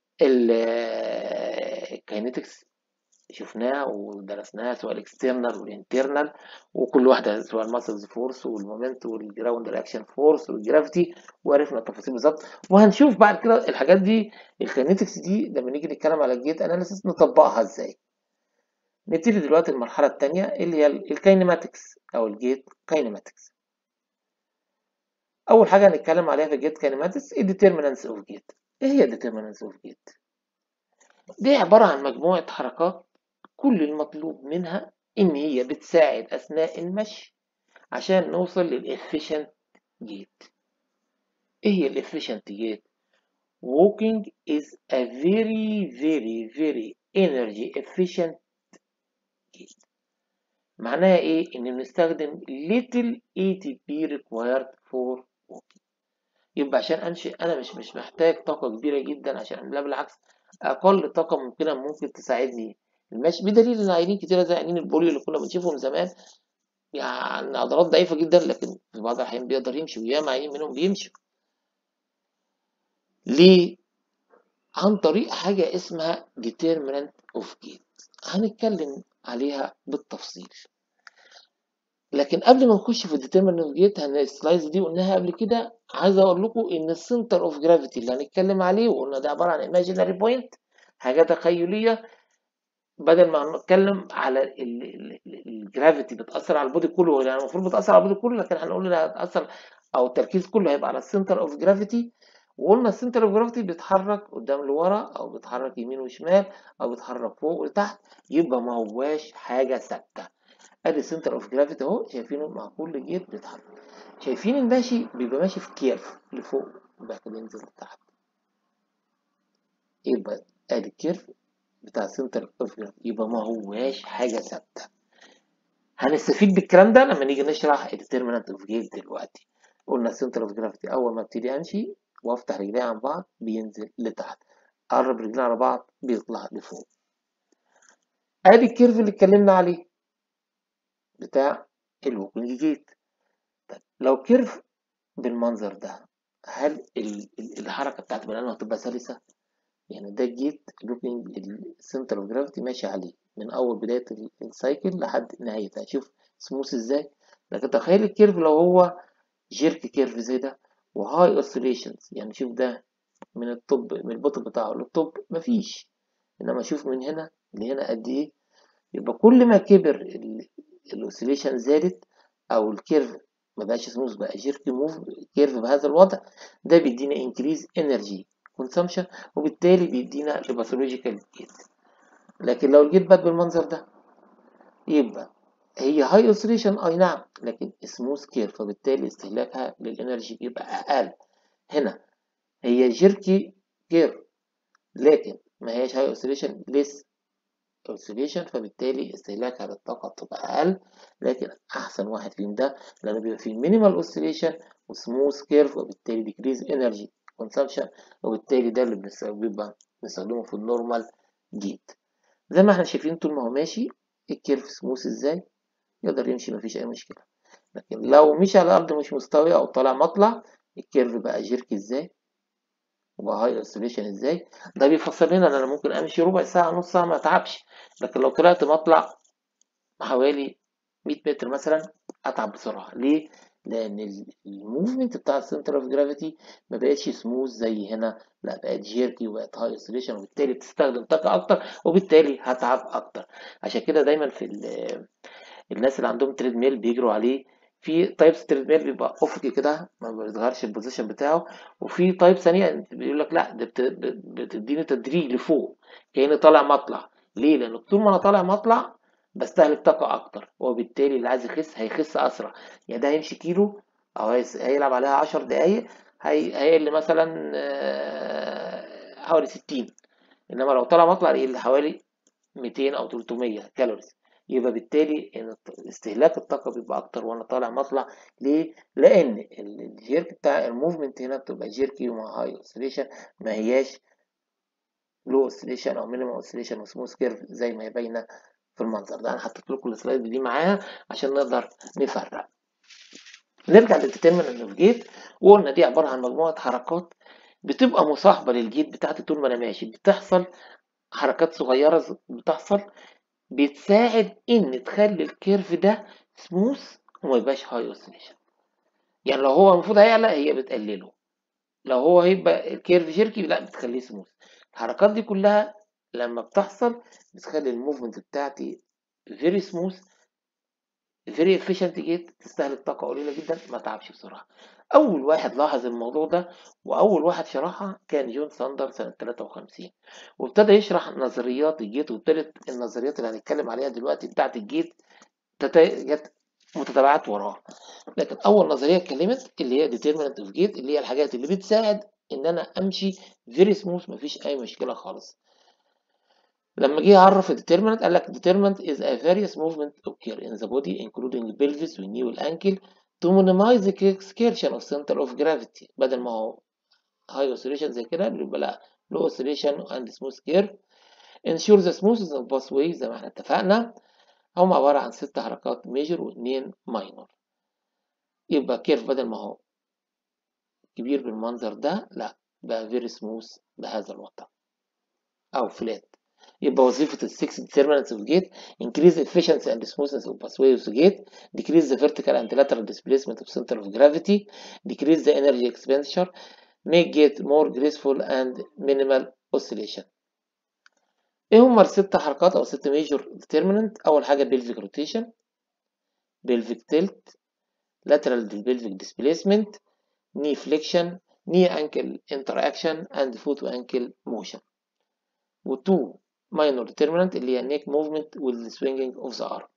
الكاينetics شفناها ودرسناها سواء الاكسترنال والانترنال وكل واحده سواء الماسلز فورس والمومنت والجراوند رياكشن فورس والجرافيتي وعرفنا التفاصيل بالظبط وهنشوف بعد كده الحاجات دي الكاينetics دي لما نيجي نتكلم على الجيت اناليسيس نطبقها ازاي نبتدي دلوقتي المرحله الثانيه اللي هي الكاينماتكس او الجيت كاينماتكس اول حاجه هنتكلم عليها في الجيت كاينماتكس الديترمينانتس اوف جيت ايه هي determinants of gate دي عبارة عن مجموعة حركات كل المطلوب منها ان هي بتساعد اثناء المشي عشان نوصل للefficient gate ايه هي الefficient gate walking is a very very very energy efficient gate معناها ايه ان بنستخدم little ATP required for walking يبقى عشان امشي انا مش مش محتاج طاقه كبيره جدا عشان لا بالعكس اقل طاقه ممكنه ممكن تساعدني المشي بدليل ان عيانين كتيره زي عيانين البوليو اللي كنا بنشوفهم زمان يعني عضلات ضعيفه جدا لكن في بعض الاحيان بيقدر يمشي وياما عيانين منهم بيمشوا ليه عن طريق حاجه اسمها determinant of gait هنتكلم عليها بالتفصيل لكن قبل ما نخش في الديترمينت اوف جيت السلايدز دي قلناها قبل كده عايز اقول لكم ان السنتر اوف جرافيتي اللي هنتكلم عليه وقلنا ده عباره عن ايماجينري بوينت حاجه تخيليه بدل ما نتكلم على الجرافيتي بتاثر على البودي كله يعني المفروض بتاثر على البودي كله لكن هنقول انها هتاثر او التركيز كله هيبقى على السنتر اوف جرافيتي وقلنا السنتر اوف جرافيتي بيتحرك قدام لورا او بيتحرك يمين وشمال او بيتحرك فوق وتحت يبقى ما هواش حاجه ثابته ادي السنتر اوف جرافيتي اهو شايفينه مع كل جيت بيتحرك شايفين الماشي بيبقى ماشي في كيرف لفوق وبعد كده ينزل لتحت يبقى ادي الكيرف بتاع السنتر اوف جرافيتي يبقى ما هواش حاجه ثابته هنستفيد بالكلام ده لما نيجي نشرح الديترمينانت اوف جيت دلوقتي قلنا السنتر اوف جرافيتي اول ما ابتدي امشي وافتح رجلي عن بعض بينزل لتحت اقرب رجلي على بعض بيطلع لفوق ادي الكيرف اللي اتكلمنا عليه بتاع الوكينج جيت طيب لو كيرف بالمنظر ده هل الحركه بتاعت البني ادم هتبقى سلسه يعني ده جيت لوكينج السنتر اوف جرافيتي ماشي عليه من اول بدايه السايكل لحد نهايتها شوف سموث ازاي لكن تخيل الكيرف لو هو جيرك كيرف زي ده وهاي اوسيليشنز يعني شوف ده من الطب من البطن بتاعه للطب مفيش انما شوف من هنا لهنا قد ايه يبقى كل ما كبر الاوسيليشن زادت او الكيرف ما بقاش سموث بقى جيركي موف كيرف بهذا الوضع ده بيدينا انكريز انرجي كونسامشن وبالتالي بيدينا الباثولوجيكال جيت لكن لو الجيت بات بالمنظر ده يبقى هي هاي اوسيليشن اي نعم لكن سموث كيرف فبالتالي استهلاكها للانرجي بيبقى اقل هنا هي جيركي كيرف لكن ما هياش هاي اوسيليشن ليس اوسيليشن فبالتالي استهلاكها للطاقة بتبقى أقل لكن أحسن واحد فيهم ده لأنه بيبقى فيه مينيمال اوسيليشن وسموث كيرف وبالتالي ديكريز انرجي كونسامشن وبالتالي ده اللي بيبقى بنستخدمه في النورمال جيت زي ما احنا شايفين طول ما هو ماشي الكيرف سموث ازاي يقدر يمشي مفيش أي مشكلة لكن لو مشي على الأرض مش مستوية أو طالع مطلع الكيرف بقى جيرك ازاي وبقى هاي اوسيليشن ازاي ده بيفسر لنا ان انا ممكن امشي ربع ساعه نص ساعه ما اتعبش لكن لو طلعت مطلع حوالي 100 متر مثلا اتعب بسرعه ليه لان الموفمنت بتاع السنتر اوف جرافيتي ما بقتش سموث زي هنا لا بقت جيركي وبقت هاي اوسيليشن وبالتالي بتستخدم طاقه اكتر وبالتالي هتعب اكتر عشان كده دايما في الناس اللي عندهم تريد ميل بيجروا عليه في تايبس تريدميل بيبقى افقي كده ما بيظهرش البوزيشن بتاعه وفي تايب ثانيه بيقول لك لا ده بتديني تدريج لفوق كاني طالع مطلع ليه لان طول ما انا طالع مطلع بستهلك طاقه اكتر وبالتالي اللي عايز يخس هيخس اسرع يعني ده هيمشي كيلو او هيلعب عليها 10 دقايق هي هيقل مثلا حوالي 60 انما لو طالع مطلع يقل حوالي 200 او 300 كالوريز يبقى بالتالي ان استهلاك الطاقه بيبقى اكتر وانا طالع مطلع ليه لان الجيرك بتاع الموفمنت هنا بتبقى جيركي ومع هاي اوسيليشن ما هياش لو اوسيليشن او مينيمم اوسيليشن وسموث كيرف زي ما هي باينه في المنظر ده انا حطيت لكم السلايد دي معاها عشان نقدر نفرق نرجع للديترمينانت اوف جيت وقلنا دي عباره عن مجموعه حركات بتبقى مصاحبه للجيت بتاعتي طول ما انا ماشي بتحصل حركات صغيره بتحصل بتساعد ان تخلي الكيرف ده سموث وما يبقاش هاي اوسيليشن يعني لو هو المفروض هيعلى هي بتقلله لو هو هيبقى الكيرف جيركي لا بتخليه سموث الحركات دي كلها لما بتحصل بتخلي الموفمنت بتاعتي فيري سموث فيري efficient جيت تستهلك طاقة قليلة جدا ما تعبش بسرعة أول واحد لاحظ الموضوع ده وأول واحد شرحها كان جون ساندر سنة 53 وابتدى يشرح نظريات الجيت وابتدت النظريات اللي هنتكلم عليها دلوقتي بتاعت الجيت جت متتابعات وراها لكن أول نظرية اتكلمت اللي هي determinant of gate اللي هي الحاجات اللي بتساعد إن أنا أمشي very smooth مفيش أي مشكلة خالص لما جه يعرف الديترمنت قال لك determinant is a various movement occur in the body including pelvis والكني والانكل to minimize the excursion of center of gravity بدل ما هو high oscillation زي كده بيبقى لا low oscillation and smooth curve ensure the smoothness of pathway زي ما احنا اتفقنا هم عبارة عن ست حركات major واثنين minor يبقى كيرف بدل ما هو كبير بالمنظر ده لا بقى very smooth بهذا الوضع أو flat يبقى وظيفة ال 6 determinants of gate increase efficiency and smoothness of pathway of the gate decrease the vertical and lateral displacement of center of gravity decrease the energy expenditure make gate more graceful and minimal oscillation ايه هما الست حركات او ست major determinant اول حاجة pelvic rotation pelvic tilt lateral pelvic displacement knee flexion knee ankle interaction and foot to ankle motion و two minor determinant اللي هي neck movement with the swinging of the arm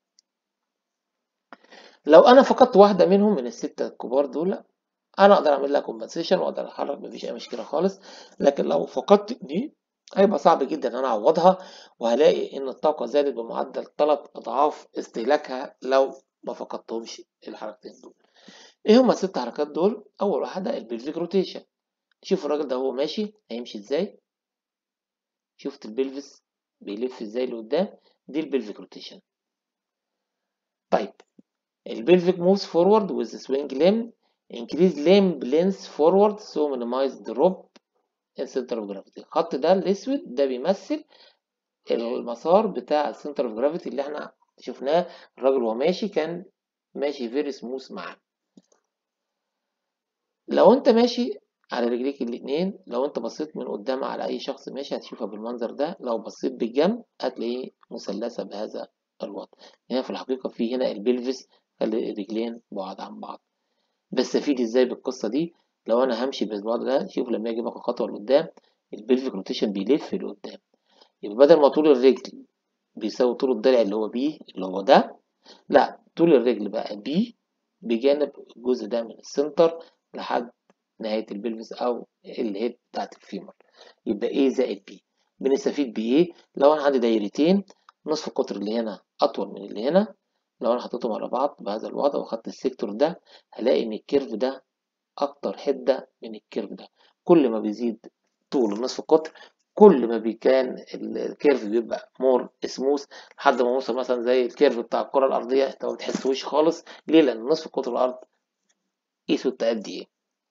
لو انا فقدت واحدة منهم من الستة الكبار دول انا اقدر اعمل لها compensation واقدر اتحرك مفيش اي مشكلة خالص لكن لو فقدت دي هيبقى صعب جدا ان انا اعوضها وهلاقي ان الطاقة زادت بمعدل ثلاث اضعاف استهلاكها لو ما فقدتهمش الحركتين دول ايه هما الست حركات دول اول واحدة البلفيك روتيشن شوف الراجل ده هو ماشي هيمشي ازاي شفت البلفس بيلف ازاي لقدام دي البلفيك روتيشن طيب البلفيك moves forward with the swing limb increase limb length forward so minimize drop in center of gravity الخط ده الاسود ده بيمثل المسار بتاع السنتر اوف جرافيتي اللي احنا شفناه الراجل وهو ماشي كان ماشي فيري سموث معاه لو انت ماشي على رجليك الاتنين لو انت بصيت من قدام على اي شخص ماشي هتشوفها بالمنظر ده لو بصيت بالجنب هتلاقيه مثلثة بهذا الوضع هنا في الحقيقة في هنا البلفس خلي الرجلين بعاد عن بعض بستفيد ازاي بالقصة دي لو انا همشي بالوضع ده شوف لما اجي باخد خطوة لقدام البلفيك روتيشن بيلف لقدام يبقى بدل ما طول الرجل بيساوي طول الضلع اللي هو بي اللي هو ده لا طول الرجل بقى بي بجانب الجزء ده من السنتر لحد نهاية البلفس أو الهيد بتاعت الفيمر يبقى A زائد B بنستفيد بإيه؟ لو أنا عندي دايرتين نصف القطر اللي هنا أطول من اللي هنا لو أنا حطيتهم على بعض بهذا الوضع وخدت السيكتور ده هلاقي إن الكيرف ده أكتر حدة من الكيرف ده كل ما بيزيد طول نصف القطر كل ما كان الكيرف بيبقى مور سموث لحد ما اوصل مثلا زي الكيرف بتاع الكره الارضيه انت ما بتحسوش خالص ليه لان نصف قطر الارض قيسوا التأدي ايه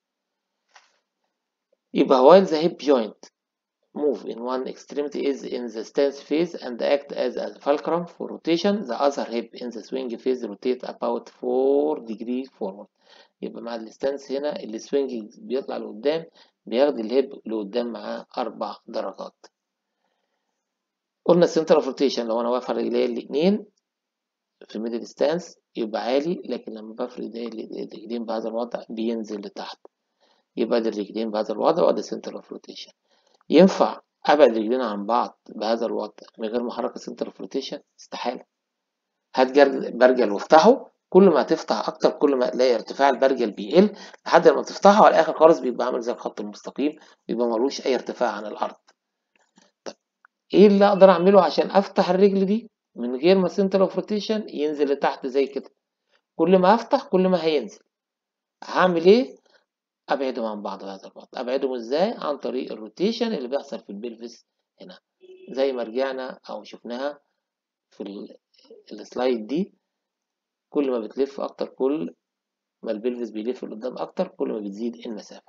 يبقى while the hip joint move in one extremity is in the stance phase and act as a fulcrum for rotation the other hip in the swing phase rotate about 4 degrees forward يبقى مع الستانس هنا السوينج بيطلع لقدام بياخد الهيب لقدام معاه أربع درجات قلنا السنتر اوف روتيشن لو أنا واقف على رجلي الاتنين في الميدل ستانس يبقى عالي لكن لما بفرد الرجلين بهذا الوضع بينزل لتحت يبقى دي الرجلين بهذا الوضع وده سنتر اوف روتيشن ينفع ابعد رجلين عن بعض بهذا الوضع من غير ما احرك السنتر اوف روتيشن استحاله هات برجل وافتحه كل ما تفتح اكتر كل ما تلاقي ارتفاع البرجل بيقل لحد لما تفتحه على الاخر خالص بيبقى عامل زي الخط المستقيم بيبقى ملوش اي ارتفاع عن الارض طب ايه اللي اقدر اعمله عشان افتح الرجل دي من غير ما سنتر اوف روتيشن ينزل لتحت زي كده كل ما افتح كل ما هينزل هعمل ايه ابعدهم عن بعض بهذا الوضع ابعدهم ازاي عن طريق الروتيشن اللي بيحصل في البلفس هنا زي ما رجعنا او شفناها في السلايد دي كل ما بتلف اكتر كل ما البلفس بيلف لقدام اكتر كل ما بتزيد المسافة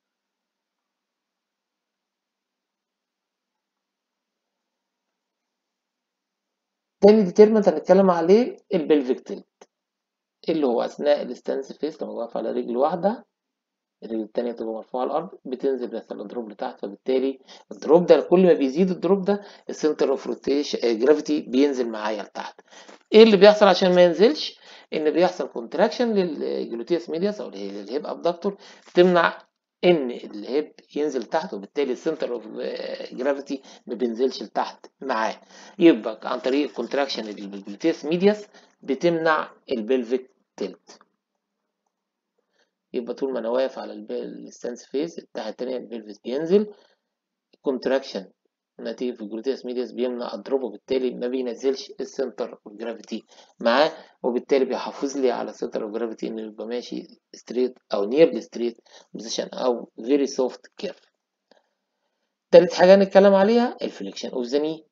تاني ديترمنت هنتكلم عليه البلفيك تلت اللي هو اثناء الستانس فيس لما واقف على رجل واحدة الرجل التانية تبقى مرفوعة على الأرض بتنزل بيحصل دروب لتحت فبالتالي الدروب ده كل ما بيزيد الدروب ده السنتر اوف روتيشن جرافيتي بينزل معايا لتحت ايه اللي بيحصل عشان ما ينزلش ان بيحصل كونتراكشن للجلوتيوس ميدياس او للهيب ابدكتور تمنع ان الهيب ينزل تحت وبالتالي السنتر اوف جرافيتي ما بينزلش لتحت معاه يبقى عن طريق الكونتراكشن للجلوتيوس ميدياس بتمنع البلفيك تلت يبقى طول ما انا واقف على الستانس فيس الناحيه التانية البلفس بينزل كونتراكشن نتيجة في الجلوتيوس ميدياس بيمنع اضربه وبالتالي ما بينزلش السنتر اوف جرافيتي معاه وبالتالي بيحافظ لي على السنتر اوف جرافيتي انه يبقى ماشي ستريت او نيرلي ستريت بوزيشن او فيري سوفت كيرف تالت حاجة هنتكلم عليها الفليكشن اوف ذا ني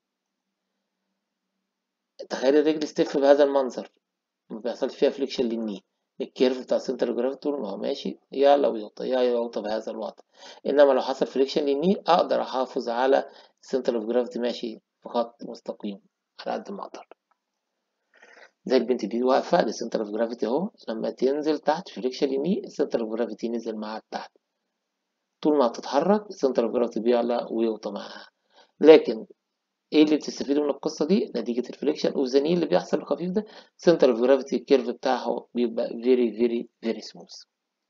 تخيل الرجل ستيف بهذا المنظر ما بيحصلش فيها فليكشن للني الكيرف بتاع السنتر جرافيتي طول ما هو ماشي يلا ويوطى يا يوطى بهذا الوضع انما لو حصل فريكشن للني اقدر احافظ على السنتر اوف جرافيتي ماشي في خط مستقيم على قد ما اقدر زي البنت دي واقفه دي السنتر اوف جرافيتي اهو لما تنزل تحت فريكشن للني السنتر اوف جرافيتي نزل معاها تحت طول ما بتتحرك السنتر اوف جرافيتي بيعلى ويوطى معاها لكن ايه اللي بتستفيدوا من القصه دي نتيجه الفليكشن اوف ذا اللي بيحصل الخفيف ده سنتر اوف جرافيتي الكيرف بتاعه بيبقى فيري فيري فيري سموث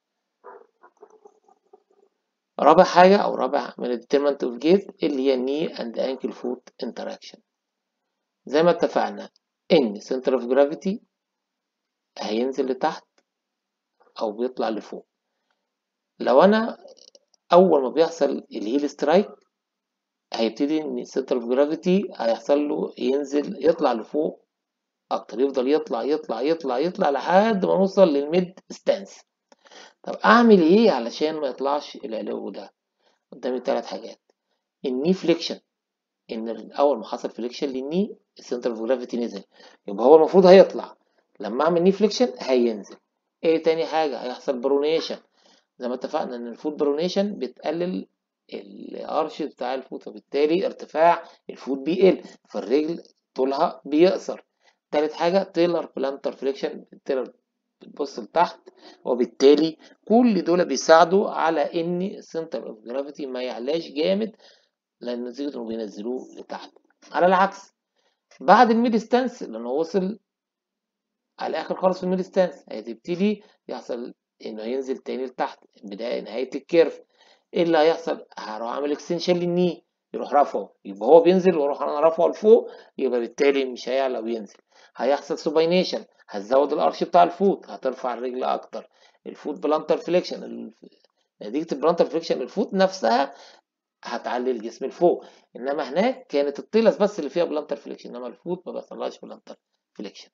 رابع حاجه او رابع من الديترمنت اوف جيز اللي هي ني اند انكل فوت انتراكشن زي ما اتفقنا ان سنتر اوف جرافيتي هينزل لتحت او بيطلع لفوق لو انا اول ما بيحصل الهيل سترايك هيبتدي ان السنتر اوف جرافيتي هيحصل له ينزل يطلع لفوق اكتر يفضل يطلع يطلع يطلع يطلع لحد ما نوصل للميد ستانس طب اعمل ايه علشان ما يطلعش العلو ده قدامي ثلاث حاجات الني فليكشن ان اول ما حصل فليكشن للني السنتر اوف جرافيتي نزل يبقى هو المفروض هيطلع لما اعمل ني فليكشن هينزل ايه تاني حاجه هيحصل برونيشن زي ما اتفقنا ان الفوت برونيشن بتقلل الارش بتاع الفوت فبالتالي ارتفاع الفوت بيقل فالرجل طولها بيقصر تالت حاجة تيلر بلانتر فليكشن تيلر بتبص لتحت وبالتالي كل دول بيساعدوا على ان السنتر اوف جرافيتي ما يعلاش جامد لان نتيجه انه بينزلوه لتحت على العكس بعد الميد ستانس لانه وصل على الاخر خالص في الميد ستانس هتبتدي يحصل انه هينزل تاني لتحت بدايه نهايه الكيرف ايه اللي هيحصل هروح اعمل اكستنشن للني يروح رافعه يبقى هو بينزل واروح انا رافعه لفوق يبقى بالتالي مش هيعلى وينزل هيحصل سوباينيشن هتزود الارش بتاع الفوت هترفع الرجل اكتر الفوت بلانتر فليكشن نتيجه البلانتر فليكشن الفوت نفسها هتعلي الجسم لفوق انما هناك كانت الطيلس بس اللي فيها بلانتر فليكشن انما الفوت ما بيحصلهاش بلانتر فليكشن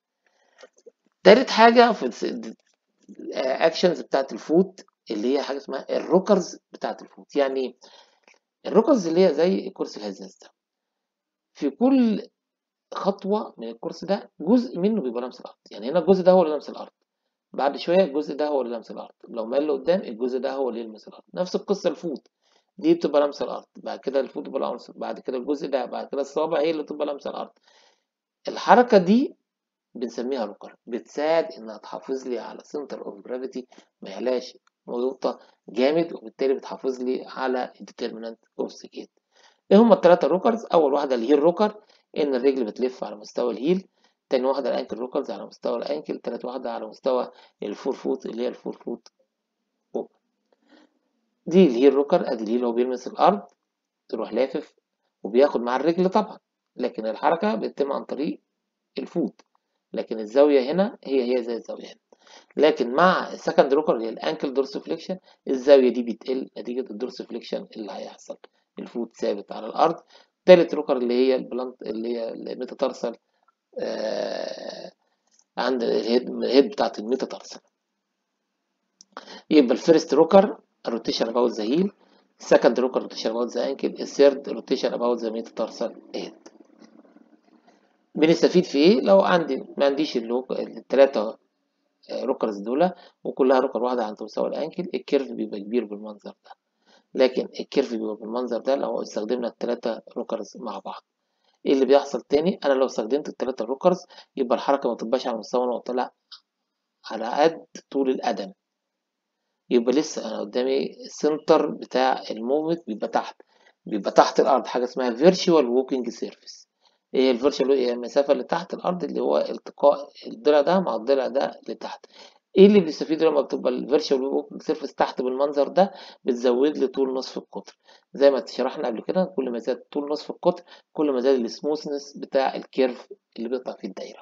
تالت حاجه في الاكشنز بتاعت الفوت اللي هي حاجه اسمها الروكرز بتاعت الفوت يعني الروكرز اللي هي زي كرسي الهزاز ده في كل خطوه من الكرسي ده جزء منه بيبقى لمس الارض يعني هنا الجزء ده هو اللي لمس الارض بعد شويه الجزء ده هو اللي لمس الارض لو مال لقدام الجزء ده هو اللي يلمس الارض نفس القصه الفوت دي بتبقى لمس الارض بعد كده الفوت بيبقى لمس بعد كده الجزء ده بعد كده الصوابع هي اللي بتبقى لمس الارض الحركه دي بنسميها روكر بتساعد انها تحافظ لي على سنتر اوف جرافيتي ما يعلاش نقطة جامد وبالتالي بتحافظ لي على الديترمينانت اوف سكيت ايه هما التلاتة روكرز اول واحدة الهيل روكر ان الرجل بتلف على مستوى الهيل تاني واحدة الانكل روكرز على مستوى الانكل تالت واحدة على مستوى الفور فوت اللي هي الفور فوت فوق دي الهيل روكر ادي الهيل هو بيلمس الارض تروح لافف وبياخد مع الرجل طبعا لكن الحركة بتتم عن طريق الفوت لكن الزاوية هنا هي هي زي الزاوية هنا لكن مع السكند روكر اللي هي الانكل دورسوفليكشن الزاوية دي بتقل نتيجة الدورسوفليكشن اللي هيحصل الفوت ثابت على الأرض تالت روكر اللي هي البلانت اللي هي الميتاتارسل آه عند الهيد الهيد بتاعت الميتاتارسل يبقى الفيرست روكر الروتيشن اباوت ذا هيل السكند روكر روتيشن اباوت ذا انكل الثيرد روتيشن اباوت ذا ميتاتارسل هيد بنستفيد في ايه لو عندي ما عنديش الثلاثه روكرز دول وكلها روكر واحده عند مستوى الانكل الكيرف بيبقى كبير بالمنظر ده لكن الكيرف بيبقى بالمنظر ده لو استخدمنا الثلاثه روكرز مع بعض ايه اللي بيحصل تاني انا لو استخدمت الثلاثه روكرز يبقى الحركه ما تبقاش على مستوى النقطه لا على قد طول القدم يبقى لسه انا قدامي السنتر بتاع الموفمنت بيبقى تحت بيبقى تحت الارض حاجه اسمها فيرتشوال ووكينج سيرفيس ايه الفيرتشوال هي المسافه اللي تحت الارض اللي هو التقاء الضلع ده مع الضلع ده لتحت ايه اللي بيستفيد لما بتبقى الفيرتشوال ووكينج سيرفيس تحت بالمنظر ده بتزود لي طول نصف القطر زي ما شرحنا قبل كده كل ما زاد طول نصف القطر كل ما زاد السموثنس بتاع الكيرف اللي بيطلع فيه الدايره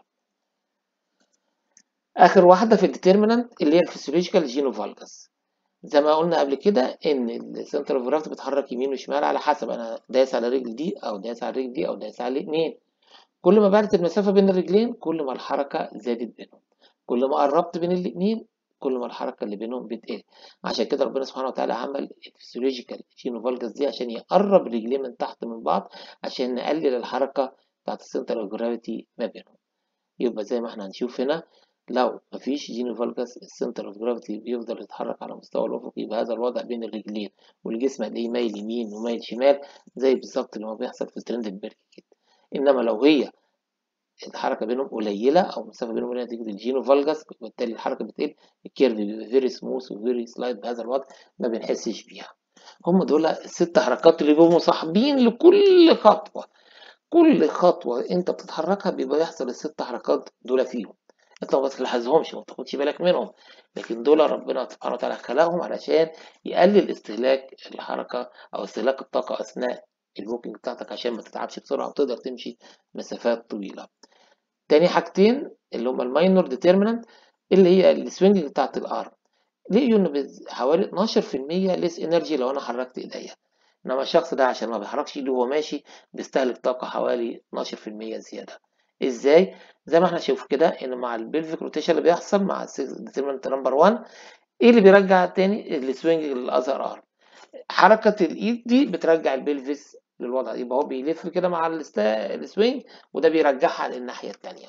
اخر واحده في الديترمينانت اللي هي الفسيولوجيكال جينوفالجاس زي ما قلنا قبل كده ان السنتر اوف جرافيتي بيتحرك يمين وشمال على حسب انا دايس على الرجل دي او دايس على الرجل دي او دايس على الاثنين كل ما بعدت المسافه بين الرجلين كل ما الحركه زادت بينهم كل ما قربت بين الاثنين كل ما الحركه اللي بينهم بتقل عشان كده ربنا سبحانه وتعالى عمل الفسيولوجيكال جينوفالجاس دي عشان يقرب الرجلين من تحت من بعض عشان نقلل الحركه بتاعت السنتر اوف جرافيتي ما بينهم يبقى زي ما احنا هنشوف هنا لو مفيش جينوفالجاس السنتر اوف جرافيتي بيفضل يتحرك على مستوى الافق يبقى هذا الوضع بين الرجلين والجسم هتلاقيه مايل يمين ومايل شمال زي بالظبط اللي ما بيحصل في الترندنبرج كده انما لو هي الحركه بينهم قليله او المسافه بينهم قليله نتيجه الجينوفالجاس وبالتالي الحركه بتقل الكيرف بيبقى فيري سموث وفيري سلايد بهذا الوضع ما بنحسش بيها هم دول الست حركات اللي بيبقوا مصاحبين لكل خطوه كل خطوه انت بتتحركها بيبقى يحصل الست حركات دول فيهم انت ما تلاحظهمش ما تاخدش بالك منهم لكن دول ربنا سبحانه وتعالى خلقهم علشان يقلل استهلاك الحركه او استهلاك الطاقه اثناء الووكينج بتاعتك عشان ما تتعبش بسرعه وتقدر تمشي مسافات طويله تاني حاجتين اللي هما الماينور ديترمينانت اللي هي السوينج بتاعت الارم لقيوا ان حوالي 12% ليس انرجي لو انا حركت ايديا انما الشخص ده عشان ما بيحركش ايده وهو ماشي بيستهلك طاقه حوالي 12% زياده ازاي زي ما احنا شايف كده ان مع البلفيك روتيشن اللي بيحصل مع ديترمينانت نمبر 1 ايه اللي بيرجع تاني السوينج للاذر ارم حركه الايد دي بترجع البلفس للوضع يبقى هو بيلف كده مع السوينج وده بيرجعها للناحيه التانيه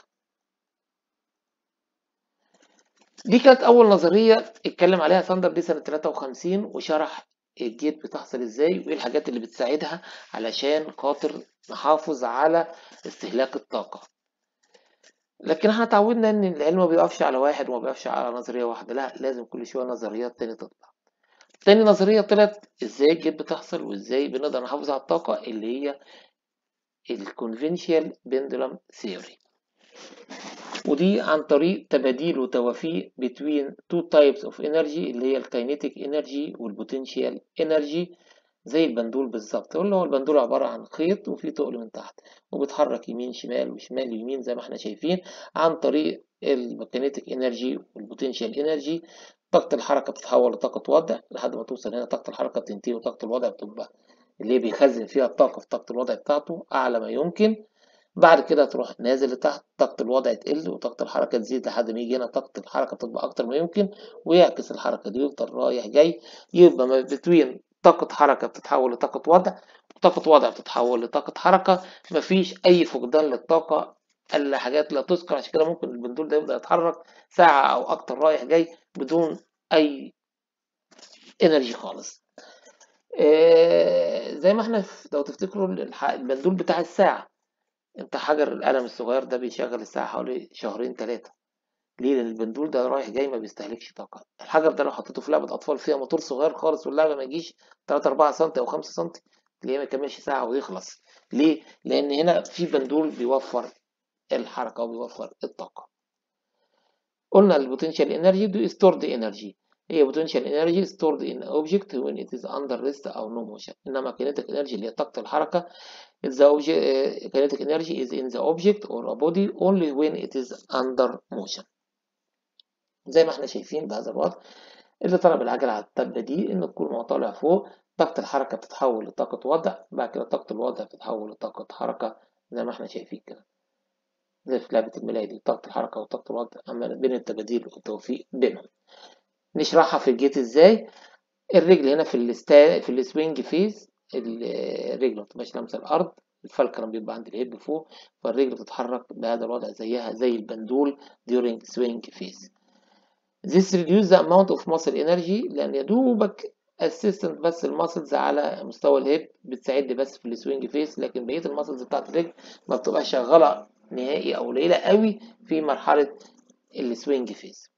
دي كانت اول نظريه اتكلم عليها ساندر دي سنه 53 وشرح الجيت بتحصل ازاي وايه الحاجات اللي بتساعدها علشان خاطر نحافظ على استهلاك الطاقه لكن احنا اتعودنا ان العلم ما بيقفش على واحد وما بيقفش على نظرية واحدة لا لازم كل شوية نظريات تاني تطلع تاني نظرية طلعت ازاي الجيت بتحصل وازاي بنقدر نحافظ على الطاقة اللي هي الكونفنشال بندلم ثيوري ودي عن طريق تباديل وتوافيق between two types of energy اللي هي الكاينيتيك انرجي والبوتنشال انرجي زي البندول بالظبط اللي هو البندول عبارة عن خيط وفيه تقل من تحت وبيتحرك يمين شمال وشمال يمين زي ما احنا شايفين عن طريق الميكانيتيك انرجي والبوتنشال انرجي طاقة الحركة بتتحول لطاقة وضع لحد ما توصل هنا طاقة الحركة بتنتهي وطاقة الوضع بتبقى اللي بيخزن فيها الطاقة في طاقة الوضع بتاعته أعلى ما يمكن بعد كده تروح نازل لتحت طاقة الوضع تقل وطاقة الحركة تزيد لحد ما يجي هنا طاقة الحركة تبقى أكتر ما يمكن ويعكس الحركة دي ويفضل رايح جاي يبقى ما بتوين طاقة حركة بتتحول لطاقة وضع وطاقة وضع بتتحول لطاقة حركة مفيش أي فقدان للطاقة إلا حاجات لا تذكر عشان كده ممكن البندول ده يبدأ يتحرك ساعة أو أكتر رايح جاي بدون أي انرجي خالص آه زي ما احنا لو تفتكروا البندول بتاع الساعة انت حجر القلم الصغير ده بيشغل الساعة حوالي شهرين ثلاثة ليه لان البندول ده رايح جاي ما بيستهلكش طاقة الحجر ده لو حطيته في لعبة أطفال فيها موتور صغير خالص واللعبة ما يجيش 3 4 سم أو 5 سم تلاقيه ما يكملش ساعة ويخلص ليه؟ لأن هنا في بندول بيوفر الحركة وبيوفر الطاقة قلنا البوتنشال انرجي دي ستورد انرجي هي potential energy stored in object when it is under rest أو no motion إنما kinetic energy اللي هي طاقة الحركة the object, uh, kinetic energy is in the object or a body only when it is under motion زي ما احنا شايفين بهذا الوضع اللي طلب العجلة على التبة دي إن تكون وهو طالع فوق طاقة الحركة بتتحول لطاقة وضع بعد كده طاقة الوضع بتتحول لطاقة حركة زي ما احنا شايفين كده زي في لعبة الميلادي طاقة الحركة وطاقة الوضع عمالة بين التباديل والتوفيق بينهم نشرحها في الجيت ازاي الرجل هنا في الستا في السوينج فيز الرجل ما بتبقاش لامسه الارض الفالكرم بيبقى عند الهيب فوق فالرجل بتتحرك بهذا الوضع زيها زي البندول during swing phase this reduce the amount of muscle energy لان يدوبك اسيستنت بس الماسلز على مستوى الهيب بتساعدني بس في السوينج فيس لكن بقيه الماسلز بتاعت الرجل ما بتبقاش شغاله نهائي او قليله قوي في مرحله السوينج فيس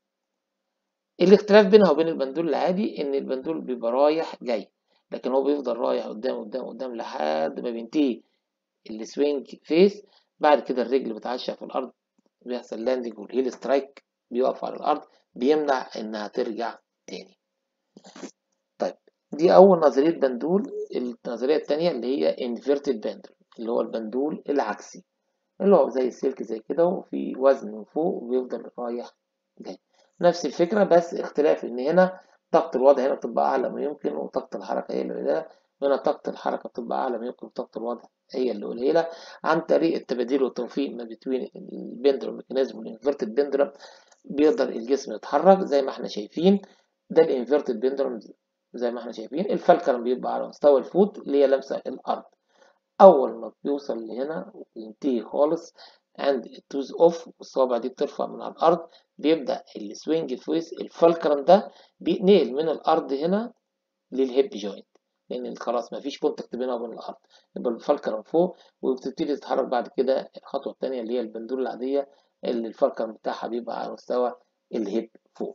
الاختلاف بينها وبين البندول العادي ان البندول بيبقى رايح جاي لكن هو بيفضل رايح قدام قدام قدام لحد ما بينتهي السوينج فيس بعد كده الرجل بتعشق في الارض بيحصل لاندنج والهيل سترايك بيقف على الارض بيمنع انها ترجع تاني طيب دي اول نظريه بندول النظريه الثانيه اللي هي انفيرتد بندول اللي هو البندول العكسي اللي هو زي السلك زي كده وفي وزن من فوق وبيفضل رايح جاي نفس الفكرة بس اختلاف إن هنا طاقة الوضع هنا بتبقى أعلى ما يمكن وطاقة الحركة هي اللي قليلة هنا طاقة الحركة بتبقى أعلى ما يمكن وطاقة الوضع هي اللي قليلة عن طريق التباديل والتوفيق ما بين البندرم ميكانيزم والانفرتد بندرم بيقدر الجسم يتحرك زي ما احنا شايفين ده الانفرتد بندرم زي ما احنا شايفين الفالكرم بيبقى على مستوى الفوت اللي هي لامسة الأرض أول ما بيوصل لهنا وينتهي خالص عند التوز اوف والصوابع دي بترفع من على الارض بيبدا السوينج فيس الفالكرم ده بينقل من الارض هنا للهيب جوينت لان خلاص مفيش كونتاكت بينها وبين الارض يبقى الفالكرم فوق وبتبتدي تتحرك بعد كده الخطوه الثانيه اللي هي البندول العاديه اللي الفالكرم بتاعها بيبقى على مستوى الهيب فوق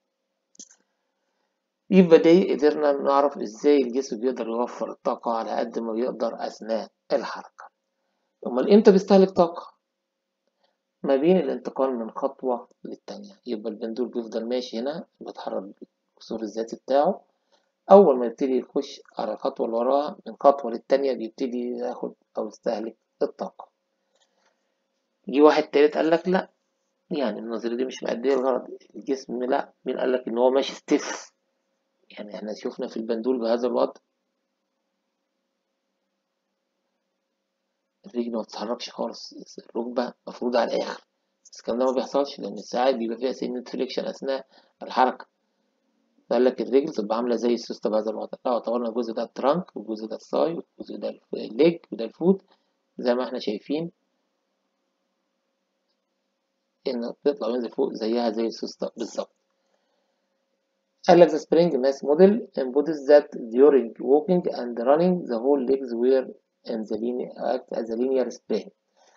يبقى دي قدرنا نعرف ازاي الجسم بيقدر يوفر الطاقة على قد ما بيقدر أثناء الحركة أمال إمتى بيستهلك طاقة؟ ما بين الانتقال من خطوة للتانية يبقى البندول بيفضل ماشي هنا بيتحرك بالكسور الذاتي بتاعه أول ما يبتدي يخش على الخطوة اللي وراها من خطوة للتانية بيبتدي ياخد أو يستهلك الطاقة جه واحد تالت قال لك لأ يعني النظرية دي مش مأدية الغرض الجسم لأ مين قال لك إن هو ماشي ستيف يعني احنا شفنا في البندول بهذا الوضع الرجل ما بتتحركش خالص الركبة مفروضة على الآخر بس الكلام ده ما بيحصلش لأن ساعات بيبقى فيها سنة فليكشن أثناء الحركة فقال لك الرجل تبقى عاملة زي السوستة بهذا الوضع لو اعتبرنا الجزء ده الترانك والجزء ده الثاي والجزء ده الليج وده الفوت زي ما احنا شايفين إن بتطلع وينزل فوق زيها زي السوستة بالظبط قال لك the spring mass model embodies that during walking and running the whole legs were in the linear act as a linear spring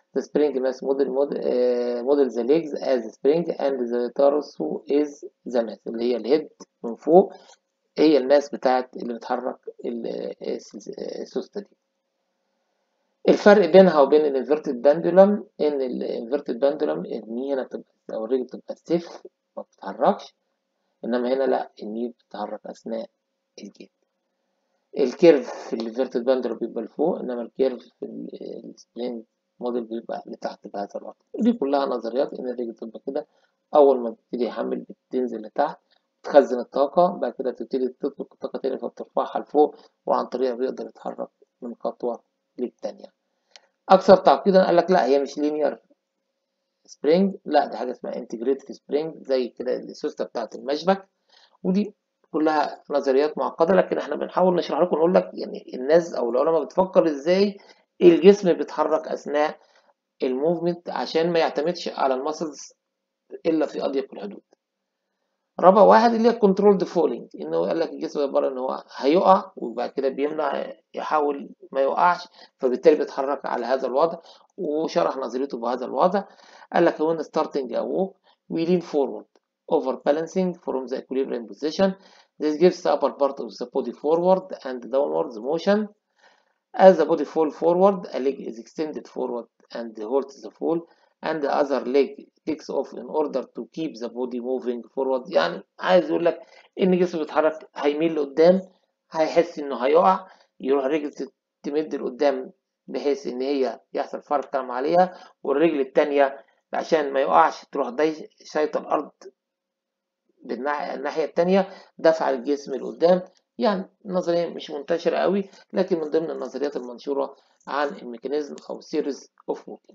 the spring mass model model, uh, model the legs as the spring and the torso is the mass اللي هي الهيد من فوق هي الماس بتاعت اللي بتحرك السوستة دي الفرق بينها وبين الانفيرتد باندولم ان الانفيرتد باندولم الني هنا بتبقى او الرجل بتبقى ستيف ما بتتحركش انما هنا لا الني بتتحرك اثناء الجيت الكيرف في الانفيرتد باندولم بيبقى لفوق انما الكيرف في السبرينج موديل بيبقى لتحت بهذا الوضع دي كلها نظريات ان الرجل تبقى كده اول ما بتبتدي يحمل بتنزل لتحت تخزن الطاقة بعد كده تبتدي تطلق الطاقة تاني فبترفعها لفوق وعن طريقها بيقدر يتحرك من خطوة للتانية أكثر تعقيدا قال لك لا هي مش لينير سبرينج لا دي حاجة اسمها انتجريتد سبرينج زي كده السوستة بتاعة المشبك ودي كلها نظريات معقدة لكن احنا بنحاول نشرح لكم نقول لك يعني الناس أو العلماء بتفكر ازاي الجسم بيتحرك أثناء الموفمنت عشان ما يعتمدش على المسلز إلا في أضيق الحدود رابع واحد اللي هي كنترولد فولينج انه قال لك الجسم عباره ان هو هيقع وبعد كده بيمنع يحاول ما يوقعش فبالتالي بيتحرك على هذا الوضع وشرح نظريته بهذا الوضع قال لك when starting a walk we lean forward over balancing from the equilibrium position this gives the upper part of the body forward and downwards motion as the body fall forward a leg is extended forward and holds the fall and the other leg takes off in order to keep the body moving forward يعني عايز يقول لك ان جسمه بيتحرك هيميل لقدام هيحس انه هيقع يروح الرجل تمد لقدام بحيث ان هي يحصل فرق كلام عليها والرجل التانية عشان ما يقعش تروح داي شايطة الارض بالناحية التانية دفع الجسم لقدام يعني نظرية مش منتشرة قوي لكن من ضمن النظريات المنشورة عن الميكانيزم او سيريز اوف ووكينج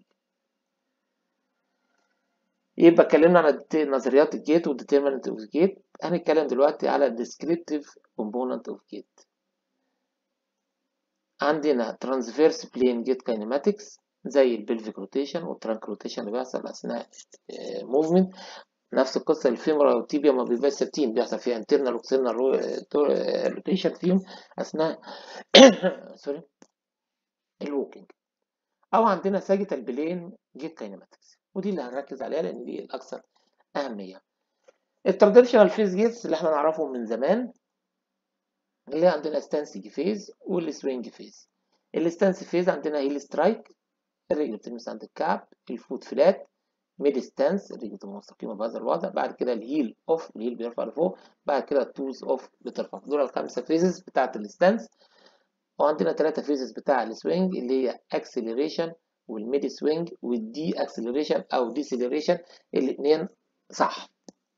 يبقى اتكلمنا عن نظريات الجيت والديترمينانت اوف جيت هنتكلم دلوقتي على الديسكريبتيف كومبوننت اوف جيت عندنا ترانسفيرس بلين جيت كاينماتكس زي البلفيك روتيشن والترانك روتيشن اللي بيحصل اثناء موفمنت نفس القصه الفيمورا والتيبيا ما بيبقاش ثابتين بيحصل فيها انترنال واكسترنال روتيشن فيهم اثناء سوري الووكينج او عندنا ساجيتال بلين جيت كاينماتكس ودي اللي هنركز عليها لان دي الاكثر اهميه التراديشنال فيز جيتس اللي احنا نعرفهم من زمان اللي عندنا ستانسيج فيز والسوينج فيز الستانس فيز عندنا هيل سترايك الرجل بتلمس عند الكعب الفوت فلات ميد ستانس الرجل بتبقى مستقيمه بهذا الوضع بعد كده الهيل اوف الهيل بيرفع لفوق بعد كده التوز اوف بترفع دول الخمسه فيزز بتاعت الستانس وعندنا ثلاثه فيزز بتاع السوينج اللي هي اكسلريشن والميدي سوينج والدي اكسلريشن او ديسيلريشن الاثنين صح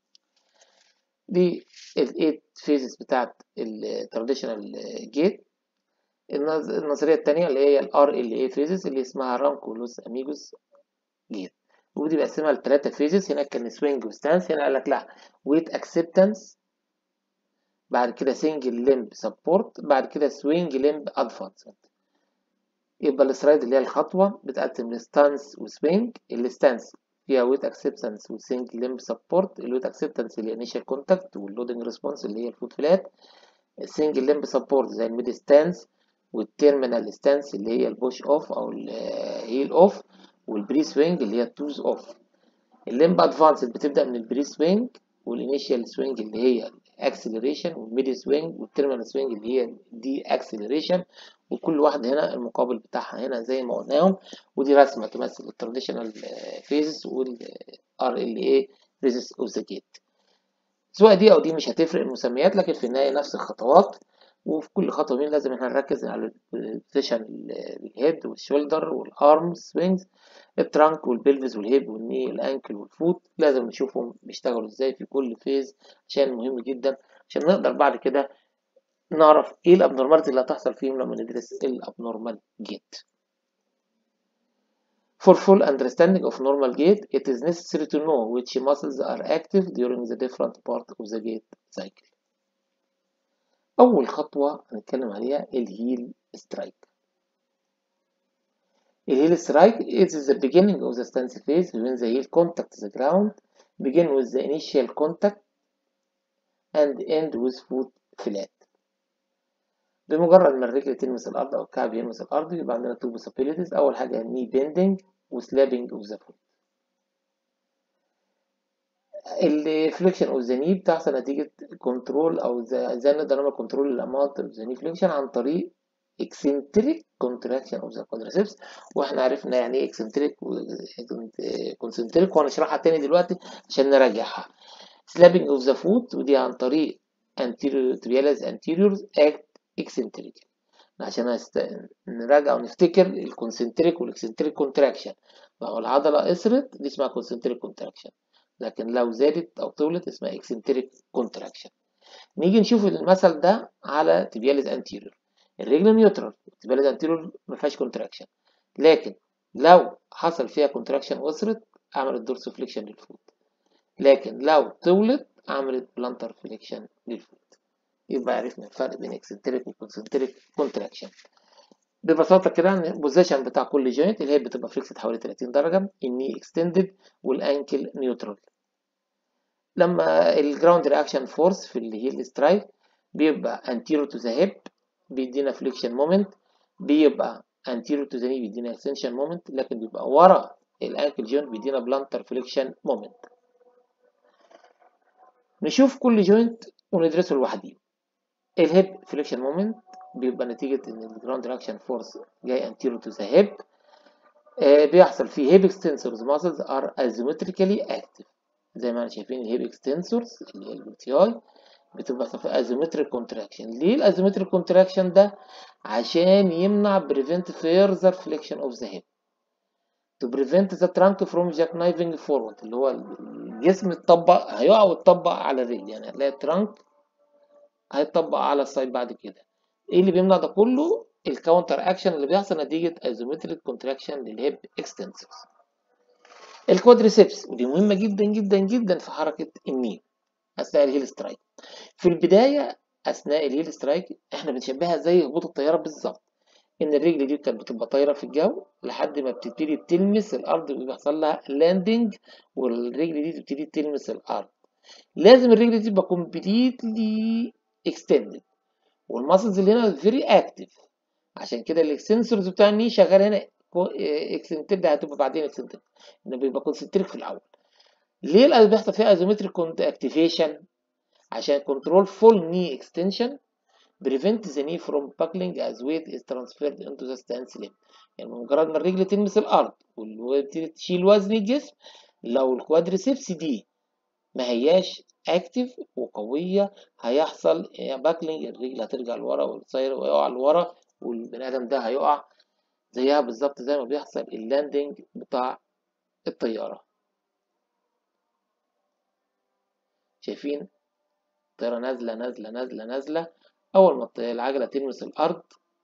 دي الايت فيزز بتاعت التراديشنال جيت النظريه الثانيه اللي هي الار ال اي فيزز اللي اسمها رانكولوس اميجوس جيت ودي بقسمها لثلاثه فيزز هناك كان سوينج وستانس هنا قال لك لا ويت اكسبتنس بعد كده سنجل ليمب سبورت بعد كده سوينج ليمب ادفانسمنت يبقى السلايد اللي هي الخطوة بتقسم لستانس وسوينج الستانس فيها ويت اكسبتنس وسنجل ليمب سبورت الويت اكسبتنس اللي انيشال كونتاكت واللودنج ريسبونس اللي هي الفوت فلات السنجل ليمب سبورت زي الميد ستانس والتيرمينال ستانس اللي هي البوش اوف او الهيل اوف والبري سوينج اللي هي التوز اوف الليمب ادفانس بتبدا من البري سوينج والانيشال سوينج اللي هي اكسلريشن والميدي سوينج والتيرمينال سوينج اللي هي دي اكسلريشن وكل واحد هنا المقابل بتاعها هنا زي ما قلناهم ودي رسمه تمثل التراديشنال فيزز والار ال اي فيزز اوف ذا جيت سواء دي او دي مش هتفرق المسميات لكن في النهايه نفس الخطوات وفي كل خطوه منهم لازم احنا نركز على البوزيشن الهيد والشولدر والارم سوينجز الترانك والبلفز والهيب والني الانكل والفوت لازم نشوفهم بيشتغلوا ازاي في كل فيز عشان مهم جدا عشان نقدر بعد كده نعرف ايه الابنورماليتي اللي هتحصل فيهم لما ندرس الابنورمال جيت For full understanding of normal gait, it is necessary to know which muscles are active during the different part of the gait cycle. أول خطوة هنتكلم عليها الهيل سترايك. الهيل سترايك it is the beginning of the stance phase when the heel contacts the ground, begin with the initial contact and end with foot flat. بمجرد ما الرجل تلمس الأرض أو الكعب يلمس الأرض يبقى عندنا two possibilities أول حاجة knee bending وسلابنج اوف ذا فوت الفليكشن اوف ذا ني بتحصل نتيجة كنترول او ازاي نقدر نعمل كنترول للاماونت اوف ذا ني فليكشن عن طريق eccentric contraction of the quadriceps واحنا عرفنا يعني ايه eccentric و concentric وهنشرحها تاني دلوقتي عشان نراجعها slapping of the foot ودي عن طريق anterior tibialis anterior act eccentric عشان است... نراجع ونفتكر الكونسنتريك والاكسنتريك كونتراكشن لو العضلة قصرت دي اسمها كونسنتريك كونتراكشن لكن لو زادت أو طولت اسمها اكسنتريك كونتراكشن نيجي نشوف المثل ده على تبياليز انتيريور الرجل نيوترال تبياليز انتيريور ما فيهاش كونتراكشن لكن لو حصل فيها كونتراكشن وصلت عملت دورسو فليكشن للفوت لكن لو طولت عملت بلانتر فليكشن للفوت يبقى عرفنا الفرق بين اكسنتريك وكونسنتريك كونتراكشن ببساطة كده ان البوزيشن بتاع كل جوينت الهيد بتبقى فليكسد حوالي 30 درجة الني اكستندد والانكل نيوترال لما الجراوند رياكشن فورس في اللي هي السترايك بيبقى anterior to the hip بيدينا فليكشن مومنت بيبقى anterior to the knee بيدينا extension مومنت لكن بيبقى ورا الانكل جوينت بيدينا بلانتر فليكشن مومنت نشوف كل جوينت وندرسه لوحده الهيب فليكشن مومنت بيبقى نتيجة إن الجراوند رياكشن فورس جاي anterior to the hip آه بيحصل فيه hip extensors muscles are asymmetrically active زي ما احنا شايفين الهيب extensors اللي هي الجلوتياي بتبقى في asymmetric contraction ليه الاسيمتريك contraction ده عشان يمنع prevent further flexion of the hip to prevent the trunk from jackknifing forward اللي هو الجسم اتطبق هيقع ويتطبق على الرجل يعني هتلاقي الترانك هيتطبق على السايد بعد كده ايه اللي بيمنع ده كله الكاونتر اكشن اللي بيحصل نتيجه ايزومتريك كونتراكشن للهيب اكستنسورز الكوادريسبس ودي مهمه جدا جدا جدا في حركه الني اثناء الهيل سترايك في البدايه اثناء الهيل سترايك احنا بنشبهها زي هبوط الطياره بالظبط ان الرجل دي كانت بتبقى طايره في الجو لحد ما بتبتدي تلمس الارض وبيحصل لها لاندنج والرجل دي تبتدي تلمس الارض لازم الرجل دي تبقى كومبليتلي اكستندد والماسلز اللي هنا فيري اكتف عشان كده الاكستنسورز بتاع الني شغال هنا اكستنتد هتبقى بعدين اكستنتد انه بيبقى كونسنتريك في الاول ليه اللي بيحصل فيها ازومتريك كونت اكتيفيشن عشان كنترول فول ني اكستنشن prevent the knee from buckling as weight is transferred into the stance limb يعني مجرد ما الرجل تلمس الارض وتبتدي تشيل وزن الجسم لو الكوادريسبس دي ما هياش اكتف وقويه هيحصل باكلينج الرجل هترجع لورا والسير ويقع لورا والبني ادم ده هيقع زيها بالظبط زي ما بيحصل اللاندنج بتاع الطياره شايفين الطياره نازله نازله نازله نازله اول ما العجله تلمس الارض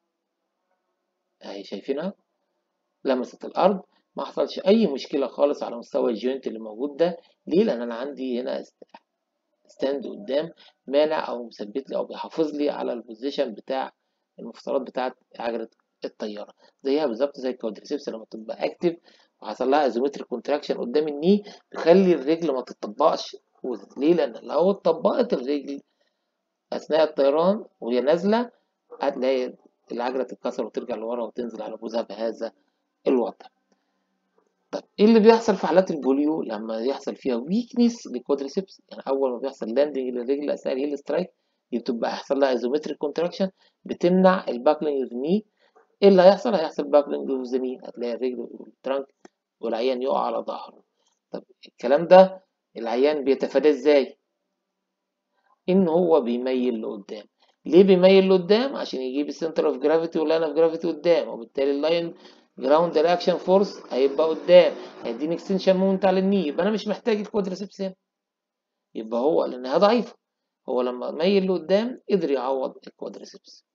اهي شايفينها لمست الارض ما حصلش اي مشكله خالص على مستوى الجوينت اللي موجود ده ليه لان انا عندي هنا ستاند قدام مانع او مثبت لي او بيحافظ لي على البوزيشن بتاع المفترض بتاعه عجله الطياره زيها بالظبط زي الكوادريسبس لما تبقى اكتف وحصل لها ازومتريك كونتراكشن قدام الني بيخلي الرجل ما تتطبقش ليه لان لو اتطبقت الرجل اثناء الطيران وهي نازله هتلاقي العجله تتكسر وترجع لورا وتنزل على بوزها بهذا الوضع طب ايه اللي بيحصل في حالات البوليو لما يحصل فيها ويكنس للكوادريسبس يعني اول ما بيحصل لاندنج للرجل اثناء الهيل سترايك دي بتبقى هيحصل لها ايزومتريك كونتراكشن بتمنع الباكلينج اوف ني ايه اللي هيحصل هيحصل باكلينج اوف ذا ني هتلاقي الرجل والترانك والعيان يقع على ظهره طب الكلام ده العيان بيتفاداه ازاي ان هو بيميل لقدام ليه بيميل لقدام عشان يجيب السنتر اوف جرافيتي واللاين اوف جرافيتي قدام وبالتالي اللاين جراوند رياكشن فورس هيبقى قدام هيديني اكستنشن مومنت على الني يبقى انا مش محتاج الكوادريسبس هنا يبقى هو لانها ضعيفه هو لما ميل لقدام قدر يعوض الكوادريسبس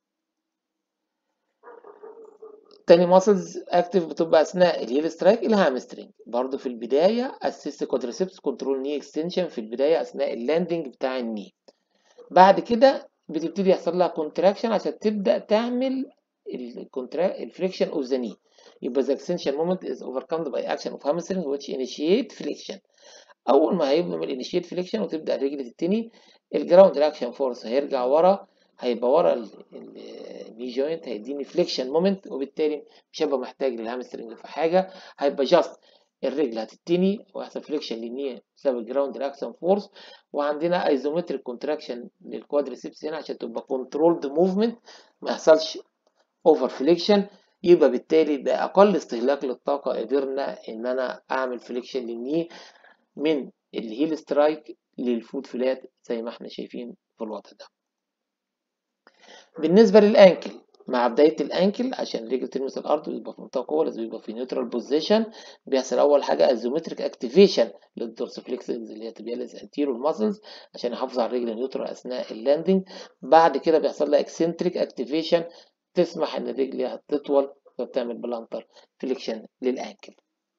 تاني ماسلز اكتف بتبقى اثناء الهيل سترايك الهامسترنج برضو في البدايه اسيست كوادريسبس كنترول ني اكستنشن في البدايه اثناء اللاندنج بتاع الني بعد كده بتبتدي يحصل لها كونتراكشن عشان تبدا تعمل الفريكشن اوف ذا ني يبقى the extension moment is overcome by action of hamstring which initiate flexion اول ما هيعمل initiate flexion وتبدا الرجل تتني الجراوند رياكشن فورس هيرجع ورا هيبقى ورا الني جوينت هيديني فليكشن مومنت وبالتالي مش هبقى محتاج للهامسترنج في حاجه هيبقى جاست الرجل هتتني ويحصل فليكشن للنيه بسبب الجراوند رياكشن فورس وعندنا ايزومتريك كونتراكشن للكوادريسبس هنا عشان تبقى كنترولد موفمنت ما يحصلش اوفر فليكشن يبقى بالتالي بأقل استهلاك للطاقة قدرنا إن أنا أعمل فليكشن للنيه من الهيل سترايك للفوت فلات زي ما احنا شايفين في الوضع ده بالنسبة للأنكل مع بداية الأنكل عشان الرجل تلمس الأرض بيبقى في منطقة قوة لازم يبقى في نيوترال بوزيشن بيحصل أول حاجة أزومتريك أكتيفيشن للدورسفليكسز اللي هي تبياليز أنتيرو الماسلز عشان يحافظ على الرجل نيوترال أثناء اللاندنج بعد كده بيحصل لها اكسنتريك أكتيفيشن تسمح إن الرجل تطول فبتعمل بلانتر فليكشن للأنكل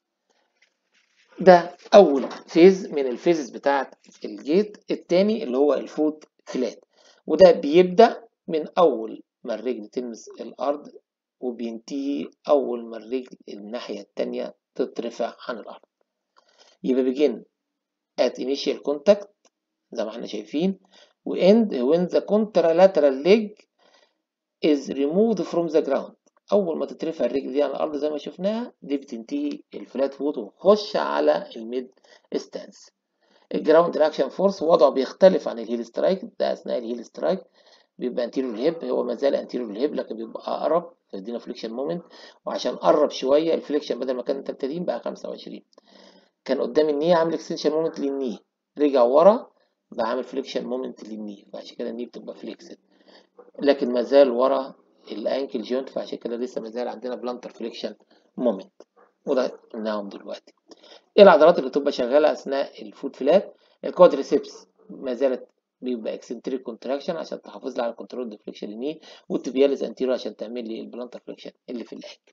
ده أول فيز من الفيزز بتاعة الجيت التاني اللي هو الفوت فلات وده بيبدأ من أول ما الرجل تلمس الأرض وبينتهي أول ما الرجل الناحية التانية تترفع عن الأرض يبقى begin at initial contact زي ما احنا شايفين و end when the contralateral leg is removed from the ground أول ما تترفع الرجل دي عن الأرض زي ما شفناها دي بتنتهي الفلات فوت وتخش على الميد ستانس الجراوند رياكشن فورس وضعه بيختلف عن الهيل سترايك ده أثناء الهيل سترايك بيبقى انتيريور الهيب هو ما زال انتيريور الهيب لكن بيبقى اقرب فيدينا فليكشن مومنت وعشان قرب شويه الفليكشن بدل ما كان 30 بقى 25 كان قدام النيه عامل اكستنشن مومنت للنيه رجع ورا بقى عامل فليكشن مومنت للنيه فعشان كده النيه بتبقى فليكسد لكن ما زال ورا الانكل جوينت فعشان كده لسه ما زال عندنا بلانتر فليكشن مومنت وده قلناهم دلوقتي ايه العضلات اللي بتبقى شغاله اثناء الفوت فلات الكوادريسبس ما زالت بيبقى اكسنتريك كونتراكشن عشان تحافظ لي على الكنترول ديفليكشن الني والتبياليز انتيرو عشان تعمل لي البلانتر فليكشن اللي في الانكل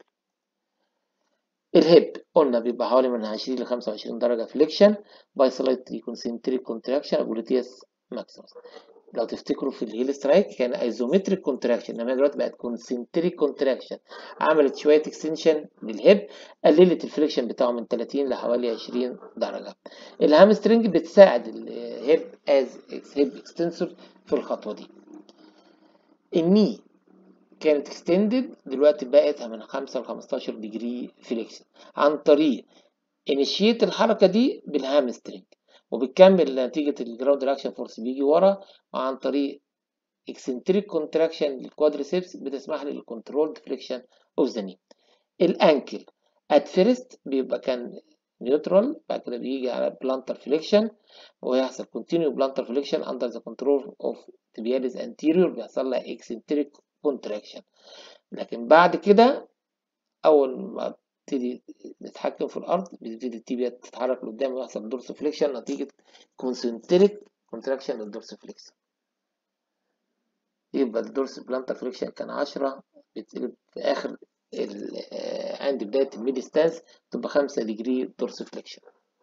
الهيب قلنا بيبقى حوالي من 20 ل 25 درجه فليكشن باي سلايتلي كونسنتريك كونتراكشن جلوتيوس ماكسيموس لو تفتكروا في الهيل سترايك كان ايزومتريك كونتراكشن انما دلوقتي بقت كونسنتريك كونتراكشن عملت شويه اكستنشن للهيب قللت الفليكشن بتاعه من 30 لحوالي 20 درجه الهامسترنج بتساعد الهيب از هيب اكستنسور في الخطوه دي الني كانت اكستندد دلوقتي بقت من 5 ل 15 ديجري فليكشن عن طريق انيشيت الحركه دي بالهامسترنج وبتكمل نتيجة الجراوند رياكشن فورس بيجي ورا وعن طريق اكسنتريك كونتراكشن للكوادريسبس بتسمح لي الكنترول ديفليكشن اوف ذا ني الانكل ات فيرست بيبقى كان نيوترال بعد كده بيجي على بلانتر فليكشن ويحصل كونتينيو بلانتر فليكشن اندر ذا كنترول اوف تبياليز انتيريور بيحصل لها اكسنتريك كونتراكشن لكن بعد كده اول ما نبتدي نتحكم في الارض بتبتدي التيبيا تتحرك لقدام ويحصل دورس فليكشن نتيجه كونسنتريك كونتراكشن للدورس فليكشن يبقى الدورس بلانتر فليكشن كان 10 بيتقلب في اخر عند بدايه الميد ستانس تبقى 5 ديجري دورس فليكشن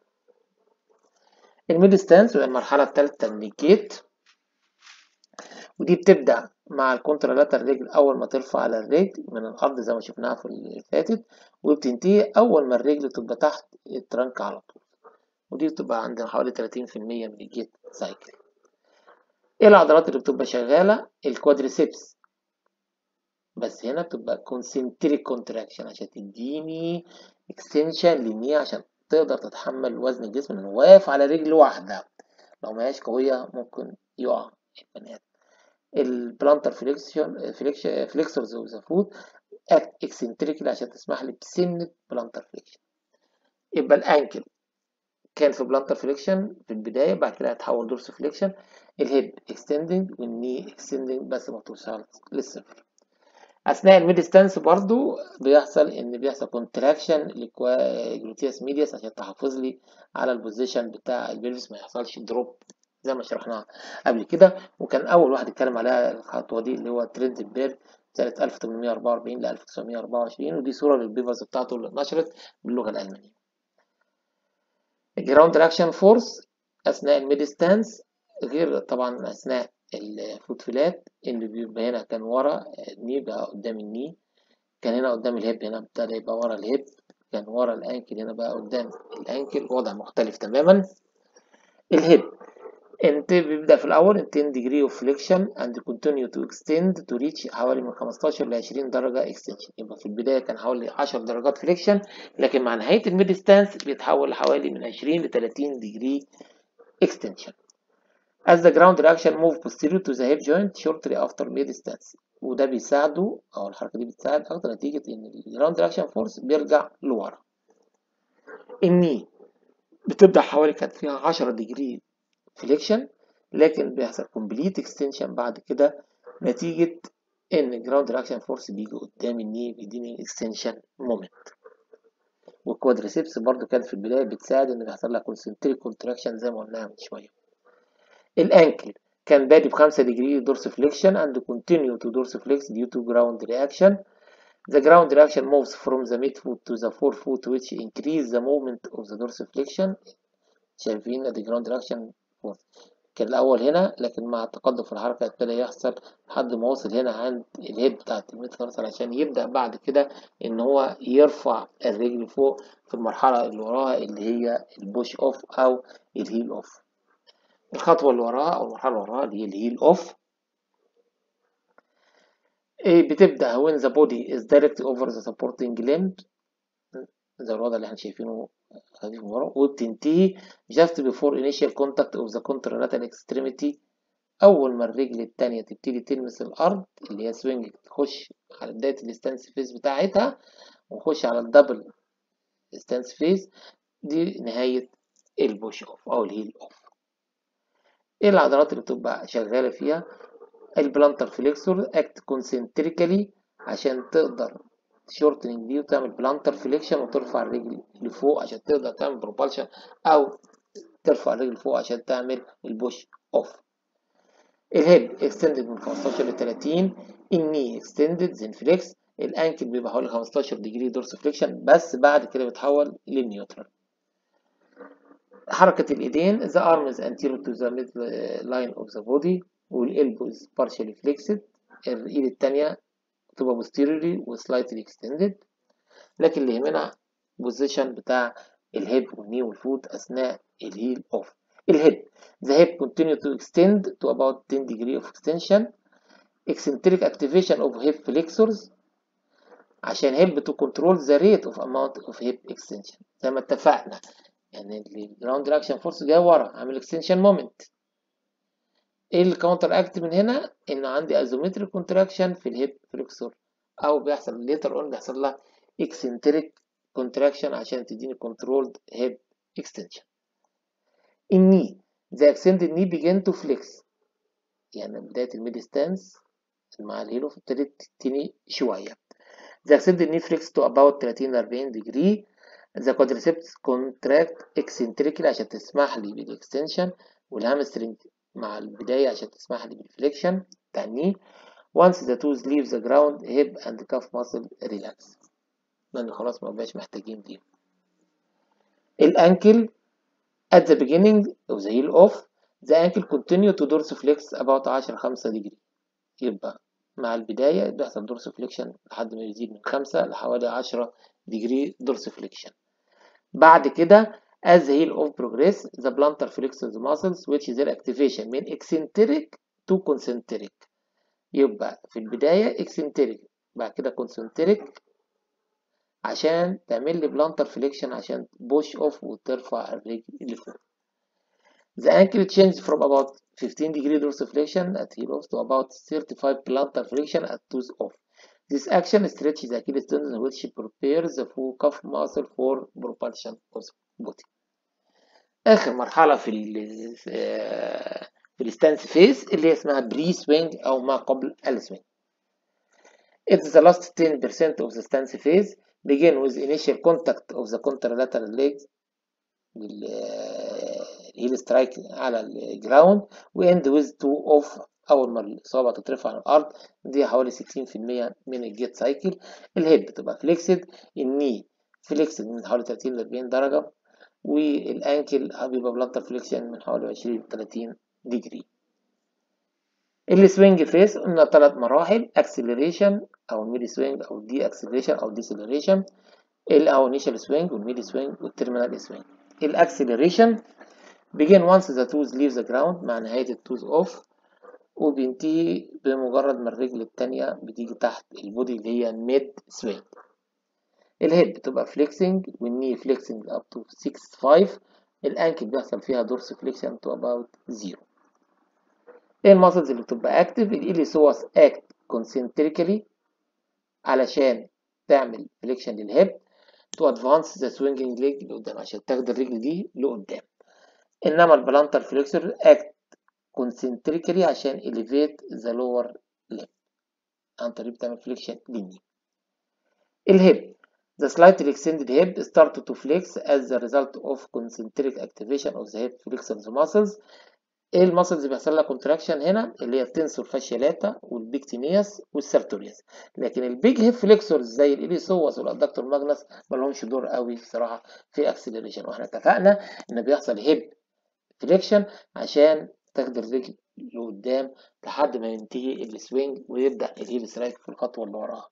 الميد ستانس هي المرحله الثالثه من الجيت ودي بتبدا مع الكونترالاتر رجل اول ما ترفع على الرجل من الارض زي ما شفناها في اللي فاتت وبتنتهي اول ما الرجل تبقى تحت الترنك على طول ودي بتبقى عندنا حوالي 30% من الجيت سايكل ايه العضلات اللي بتبقى شغاله الكوادريسبس بس هنا بتبقى كونسنتريك كونتراكشن عشان تديني اكستنشن للنية عشان تقدر تتحمل وزن الجسم لانه واقف على رجل واحده لو ما هياش قويه ممكن يقع البني ادم البلانتر فليكشن فليكسورز اوف ذا فوت اكت اكسنتريكلي عشان تسمح لي بسنة بلانتر فليكشن يبقى الانكل كان في بلانتر فليكشن في البداية بعد كده هتحول دورس فليكشن الهيب اكستندنج والني اكستندنج بس ما توصلش للصفر اثناء الميد ستانس برضو بيحصل ان بيحصل كونتراكشن للجلوتيوس ميدياس عشان تحافظ لي على البوزيشن بتاع البلفس ما يحصلش دروب زي ما شرحناها قبل كده وكان اول واحد اتكلم عليها الخطوه دي اللي هو تريندنبرج سنه 1844 ل 1924 ودي صوره للبيبرز بتاعته اللي اتنشرت باللغه الالمانيه الجراوند رياكشن فورس اثناء الميد ستانس غير طبعا اثناء الفوت فلات اللي بيبقى هنا كان ورا الني بقى قدام الني كان هنا قدام الهيب هنا ابتدى يبقى ورا الهيب كان ورا الانكل هنا بقى قدام الانكل وضع مختلف تماما الهيب انت بيبدأ في الأول 10 degree of flexion and continue to extend to reach حوالي من 15 ل 20 درجة extension يبقى في البداية كان حوالي 10 درجات flexion لكن مع نهاية الميد ستانس بيتحول لحوالي من 20 ل 30 degree extension as the ground reaction move posterior to the hip joint shortly after mid stance وده بيساعده أو الحركة دي بتساعد أكتر نتيجة إن الجراوند reaction فورس بيرجع لورا الني بتبدأ حوالي كانت فيها 10 ديجري فليكشن لكن بيحصل كومبليت اكستنشن بعد كده نتيجة إن الجراوند رياكشن فورس بيجي قدام الني بيديني اكستنشن مومنت والكوادريسيبس برضو كانت في البداية بتساعد إن بيحصل لها كونسنتريك كونتراكشن زي ما قلناها من شوية الأنكل كان بادي بخمسة ديجري دورس فليكشن and continue to dorsiflex due to ground reaction The ground reaction moves from the midfoot to the forefoot which increase the movement of the dorsiflexion شايفين ادي ground reaction force كان الأول هنا لكن مع التقدم في الحركة ابتدى يحصل لحد ما وصل هنا عند الهيد بتاعت الميتافارسال عشان يبدأ بعد كده إن هو يرفع الرجل فوق في المرحلة اللي وراها اللي هي البوش أوف أو الهيل أوف الخطوة اللي وراها أو المرحلة اللي وراها اللي هي الهيل أوف بتبدأ when the body is directly over the supporting limb زي الوضع اللي احنا شايفينه خفيف من ورا وبتنتهي just before initial contact of the contralateral extremity أول ما الرجل التانية تبتدي تلمس الأرض اللي هي سوينج تخش على بداية الستانس فيز بتاعتها ونخش على الدبل ستانس فيز دي نهاية البوش أوف أو الهيل أوف إيه العضلات اللي بتبقى شغالة فيها البلانتر فليكسور اكت كونسنتريكالي عشان تقدر شورتنج دي وتعمل بلانتر فليكشن وترفع الرجل لفوق عشان تقدر تعمل بروبالشن او ترفع الرجل لفوق عشان تعمل البوش اوف الهيد اكستندد من 15 ل 30 الني اكستندد زين فليكس الانكل بيبقى حوالي 15 ديجري دورس فليكشن بس بعد كده بيتحول للنيوترال حركة الإيدين the arm is anterior to the mid line of the body والelbow is partially flexed الإيد التانية تبقى posteriorly و slightly extended لكن اللي يهمنا position بتاع الهيب والني والفوت أثناء الهيل أوف الهيب the hip continue to extend to about 10 degree of extension eccentric activation of hip flexors عشان help to control the rate of amount of hip extension زي ما اتفقنا يعني الجراوند رياكشن فورس جاي ورا عامل اكستنشن مومنت ايه الكاونتر اكت من هنا ان عندي ازومتريك كونتراكشن في الهيب فليكسور او بيحصل ليتر اون بيحصل لها اكسنتريك كونتراكشن عشان تديني كنترولد هيب اكستنشن الني the extended knee begin to flex يعني بداية الميد ستانس مع الهيلو ابتدت تتني شوية the extended knee flex to about 30 40 degree the quadriceps contract eccentrically عشان تسمح لي بالاكستنشن والهامسترنج مع البداية عشان تسمح لي بالفليكشن بتاع الني once the toes leave the ground hip and calf muscle relax لأن خلاص ما بقاش محتاجين دي الأنكل at the beginning of the heel off the ankle continue to dorsiflex about 10 5 degree يبقى مع البداية بيحصل dorsiflexion لحد ما يزيد من 5 لحوالي 10 degree dorsiflexion بعد كده as the heel off progress the plantar flexors muscles which is their activation من eccentric to concentric يبقى في البداية eccentric بعد كده concentric عشان تعمل لي plantar flexion عشان push off وترفع الرجل لفوق the ankle changes from about 15 degree dorsiflexion at heel off to about 35 plantar flexion at toes off This action stretches the Achilles tendon which prepares the full calf muscle for propulsion of the body. آخر مرحلة في ال في الستانس فيز اللي هي اسمها بري سوينج أو ما قبل السوينج. It's the last 10% of the stance phase begin with initial contact of the contralateral legs الهيل سترايك على الجراوند واند with two off أول ما الإصابة تترفع عن الأرض دي حوالي 60% من الجيت سايكل الهيد بتبقى فليكسد الني فليكسد من حوالي 30 ل 40 درجة والأنكل بيبقى بلانتر فليكشن من حوالي 20 ل 30 ديجري السوينج فيس قلنا ثلاث مراحل اكسلريشن او الميدي سوينج او دي اكسلريشن او ديسلريشن او انيشال سوينج والميدي سوينج والتيرمينال سوينج الاكسلريشن begin once the tooth leaves the ground مع نهاية التوز اوف وبينتهي بمجرد ما الرجل التانية بتيجي تحت البودي اللي هي ميد سوينج الهيد بتبقى فليكسنج والني فليكسنج up to 6 5 الانكل بيحصل فيها دورس فليكشن to about 0 ايه الماسلز اللي بتبقى اكتف الاليسوس اكت concentrically علشان تعمل فليكشن للهيب to advance the swinging leg لقدام عشان تاخد الرجل دي لقدام انما البلانتر فليكسور اكت concentrically عشان elevate the lower limb عن طريق بتعمل فليكشن للني الهيب The slightly extended hip start to flex as the result of concentric activation of the hip flexors muscles. ايه المسلز اللي بيحصل لها كونتراكشن هنا اللي هي التنسور فاشيالاتا والبيكتينياس والسارتوريوس لكن البيج هيب فليكسورز زي الاليسوس والادكتور ماجنس ما لهمش دور قوي بصراحه في اكسلريشن واحنا اتفقنا ان بيحصل هيب فليكشن عشان تاخد الرجل لقدام لحد ما ينتهي السوينج ويبدا الهيل سترايك في الخطوه اللي وراها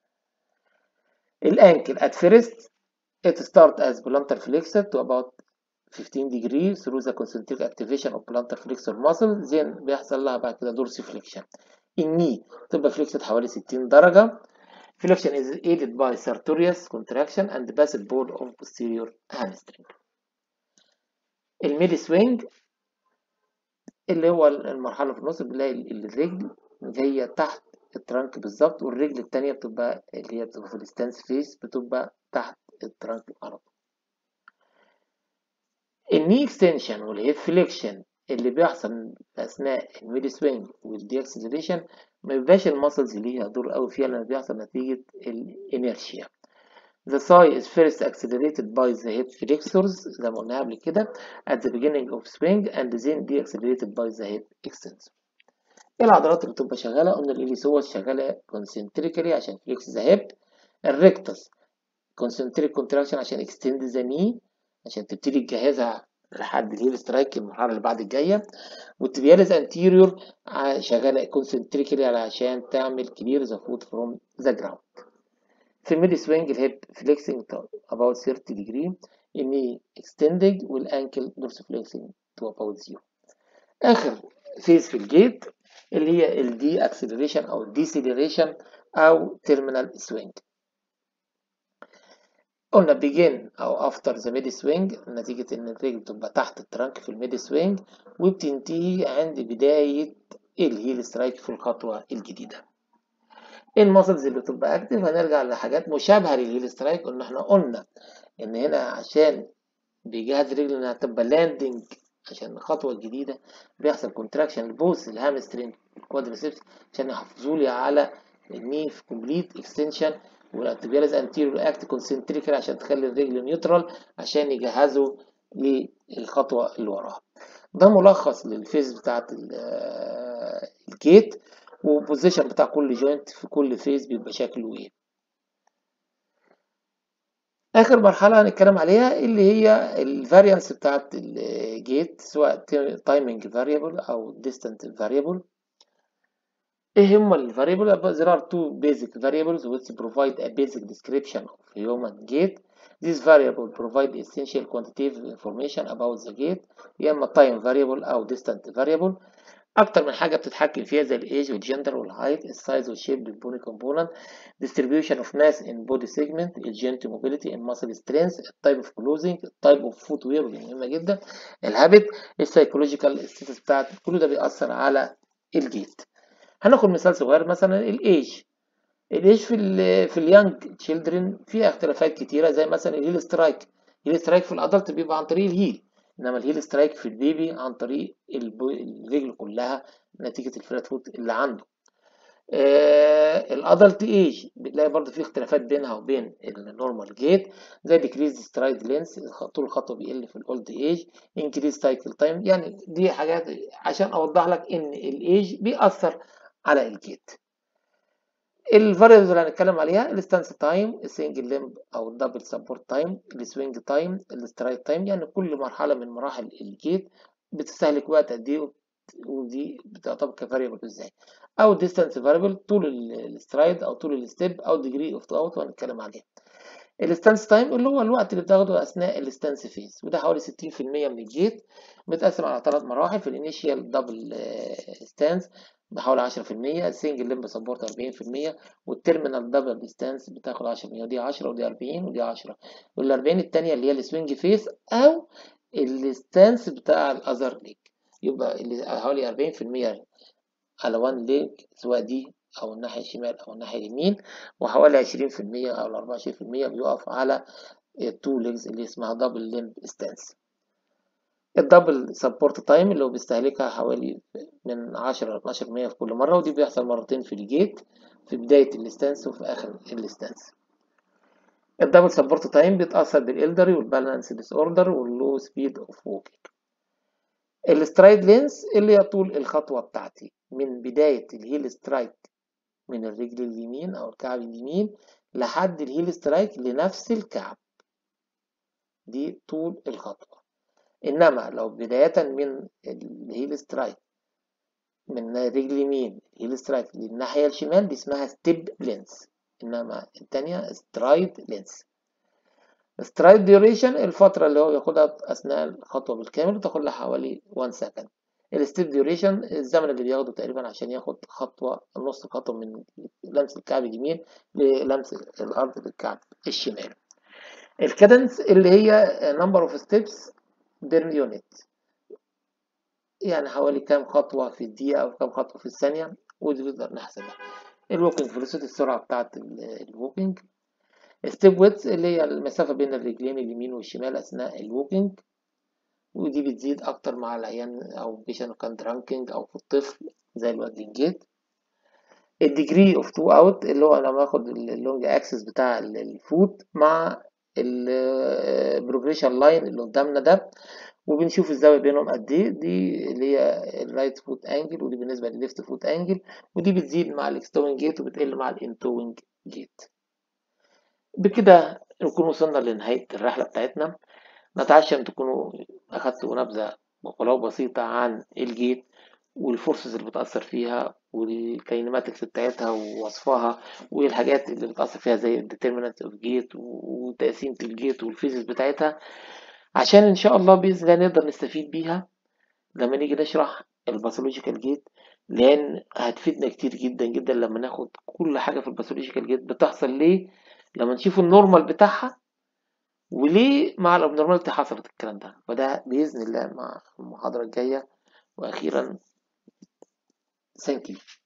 الانكل at first it start as plantar flexor to about 15 degree through the concentric activation of plantar flexor muscle then بيحصل لها بعد كده dorsiflexion فليكشن الني تبقى فليكسد حوالي 60 درجة flexion is aided by sartorius contraction and passive ball of posterior hamstring الميدي سوينج اللي هو المرحلة في النص بنلاقي الرجل جاية تحت الترانك بالظبط والرجل التانية بتبقى اللي هي بتبقى في الستانس فيس بتبقى تحت الترانك على طول الني اكستنشن والهيب فليكشن اللي بيحصل اثناء الميدي سوينج والدي اكسلريشن ما بيبقاش المسلز ليها دور قوي فيها لان بيحصل نتيجة الانيرشيا The thigh is first accelerated by the hip flexors زي ما قلنا قبل كده at the beginning of swing and then deaccelerated by the hip extensor. ايه العضلات اللي بتبقى شغالة؟ قلنا الإليسوس شغالة concentrically عشان flex the hip الريكتس concentric contraction عشان extend the knee عشان تبتدي تجهزها لحد الهيل سترايك المرحلة اللي بعد الجاية والتبياليز انتيريور شغالة concentrically علشان تعمل clear the foot from the ground في الميدي سوينج الهيب فليكسنج about 30 degree الني extending والانكل دورس flexing to about zero آخر فيز في الجيت اللي هي الدي اكسلريشن او الديسيلريشن او تيرمينال سوينج قلنا begin او after the mid swing نتيجة ان الرجل بتبقى تحت الترنك في الميد سوينج وبتنتهي عند بداية الهيل سترايك في الخطوة الجديدة ايه الماسلز اللي بتبقى اكتف هنرجع لحاجات مشابهة للهيل سترايك قلنا احنا قلنا ان هنا عشان بيجهز الرجل انها تبقى لاندنج عشان الخطوة الجديدة بيحصل كونتراكشن لبوث الهامسترينج والكوادريسبس عشان يحافظوا لي على الني في كومبليت اكستنشن والانتيبيالز انتيريور اكت كونسنتريكال عشان تخلي الرجل نيوترال عشان يجهزوا للخطوة اللي وراها ده ملخص للفيز بتاعت الجيت والبوزيشن بتاع كل جوينت في كل فيز بيبقى شكله ايه اخر مرحله هنتكلم عليها اللي هي الفاريانس بتاعت الجيت سواء تايمينج فاريبل او ديستانت فاريبل ايه هم الفاريبل there are two basic variables which provide a basic description of human gait These variables provide essential quantitative information about the gait يا اما time variable او distant variable اكتر من حاجه بتتحكم فيها زي الايج والجندر والهايت السايز والشيب للبوني كومبوننت distribution of mass in body segment الجنت mobility in muscle strength التايب اوف كلوزنج التايب اوف فوت وير ودي مهمه جدا الهابت السايكولوجيكال ستاتس بتاعت كل ده بيأثر على الجيت هناخد مثال صغير مثلا الايج الايج في ال في اليانج تشيلدرن فيها اختلافات كتيره زي مثلا الهيل سترايك الهيل سترايك في الادلت بيبقى عن طريق الهيل انما الهيل سترايك في البيبي عن طريق الرجل كلها نتيجه الفلات فوت اللي عنده آه الادلت ايج بتلاقي برضه في اختلافات بينها وبين النورمال جيت زي ديكريز سترايد لينس طول الخطوه بيقل في الاولد ايج انكريز سايكل تايم يعني دي حاجات عشان اوضح لك ان الايج بيأثر على الجيت الفاريبلز اللي هنتكلم عليها الستانس تايم السنجل ليمب او الدبل سبورت تايم السوينج تايم السترايد تايم يعني كل مرحله من مراحل الجيت بتستهلك وقت قد ايه ودي بتعتبر كفاريبل ازاي او ديستانس فاريبل طول السترايد او طول الستيب او ديجري اوف اوت وهنتكلم عليها الستانس تايم اللي هو الوقت اللي بتاخده اثناء الستانس فيز وده حوالي 60% من الجيت متقسم على ثلاث مراحل في الانيشيال دبل ستانس بحوالي 10% السنجل لمب سبورت 40% والتيرمينال دبل ستانس بتاخد 10% ودي 10 ودي 40 ودي 10 وال 40 التانية اللي هي السوينج فيس او الستانس بتاع الاذر ليج يبقى اللي حوالي 40% على وان ليج سواء دي أو الناحية الشمال أو الناحية اليمين وحوالي عشرين في المية أو أربعة وعشرين في المية بيقف على التو ليجز اللي اسمها دبل ليمب ستانس الدبل سبورت تايم اللي هو بيستهلكها حوالي من عشرة لاتناشر مية في كل مرة ودي بيحصل مرتين في الجيت في بداية الستانس وفي آخر الستانس الدبل سبورت تايم بيتأثر بالإلدري والبالانس ديس أوردر واللو سبيد أوف ووكينج السترايد لينس اللي هي طول الخطوة بتاعتي من بداية الهيل سترايك من الرجل اليمين أو الكعب اليمين لحد الهيل سترايك لنفس الكعب دي طول الخطوة إنما لو بداية من الهيل سترايك من الرجل اليمين الهيل سترايك للناحية الشمال دي اسمها ستيب لينس إنما التانية سترايد لينس سترايد ديوريشن الفترة اللي هو ياخدها أثناء الخطوة بالكامل بتاخد لها حوالي 1 سكند الستيب ديوريشن الزمن اللي بياخده تقريبا عشان ياخد خطوة نص خطوة من لمس الكعب اليمين للمس الأرض بالكعب الشمال الكادنس اللي هي number of steps per unit يعني حوالي كام خطوة في الدقيقة أو كام خطوة في الثانية ودي نقدر نحسبها الووكينج فيلوسيتي السرعة بتاعة الووكينج ستيب ويدث اللي هي المسافة بين الرجلين اليمين والشمال أثناء الووكينج ودي بتزيد أكتر مع العيان أو بيشن كان درانكينج أو في الطفل زي الوادين جيت الديجري اوف تو اوت اللي هو لما باخد اللونج اكسس بتاع الفوت مع البروجريشن لاين اللي قدامنا ده وبنشوف الزاويه بينهم قد ايه دي اللي هي الرايت فوت انجل ودي بالنسبه للليفت فوت انجل ودي بتزيد مع الاكستوينج جيت وبتقل مع الانتوينج جيت بكده نكون وصلنا لنهايه الرحله بتاعتنا نتعشى ان تكونوا اخدتوا نبذه ولو بسيطه عن الجيت والفورسز اللي بتأثر فيها والكاينماتكس بتاعتها ووصفها والحاجات اللي بتأثر فيها زي الديترمينانت اوف جيت وتقسيمة الجيت والفيزز بتاعتها عشان ان شاء الله بإذن الله نقدر نستفيد بيها لما نيجي نشرح الباثولوجيكال جيت لأن هتفيدنا كتير جدا جدا لما ناخد كل حاجة في الباثولوجيكال جيت بتحصل ليه لما نشوف النورمال بتاعها وليه مع الابنورماليتي حصلت الكلام ده فده بإذن الله مع المحاضرة الجاية وأخيرا Thank you.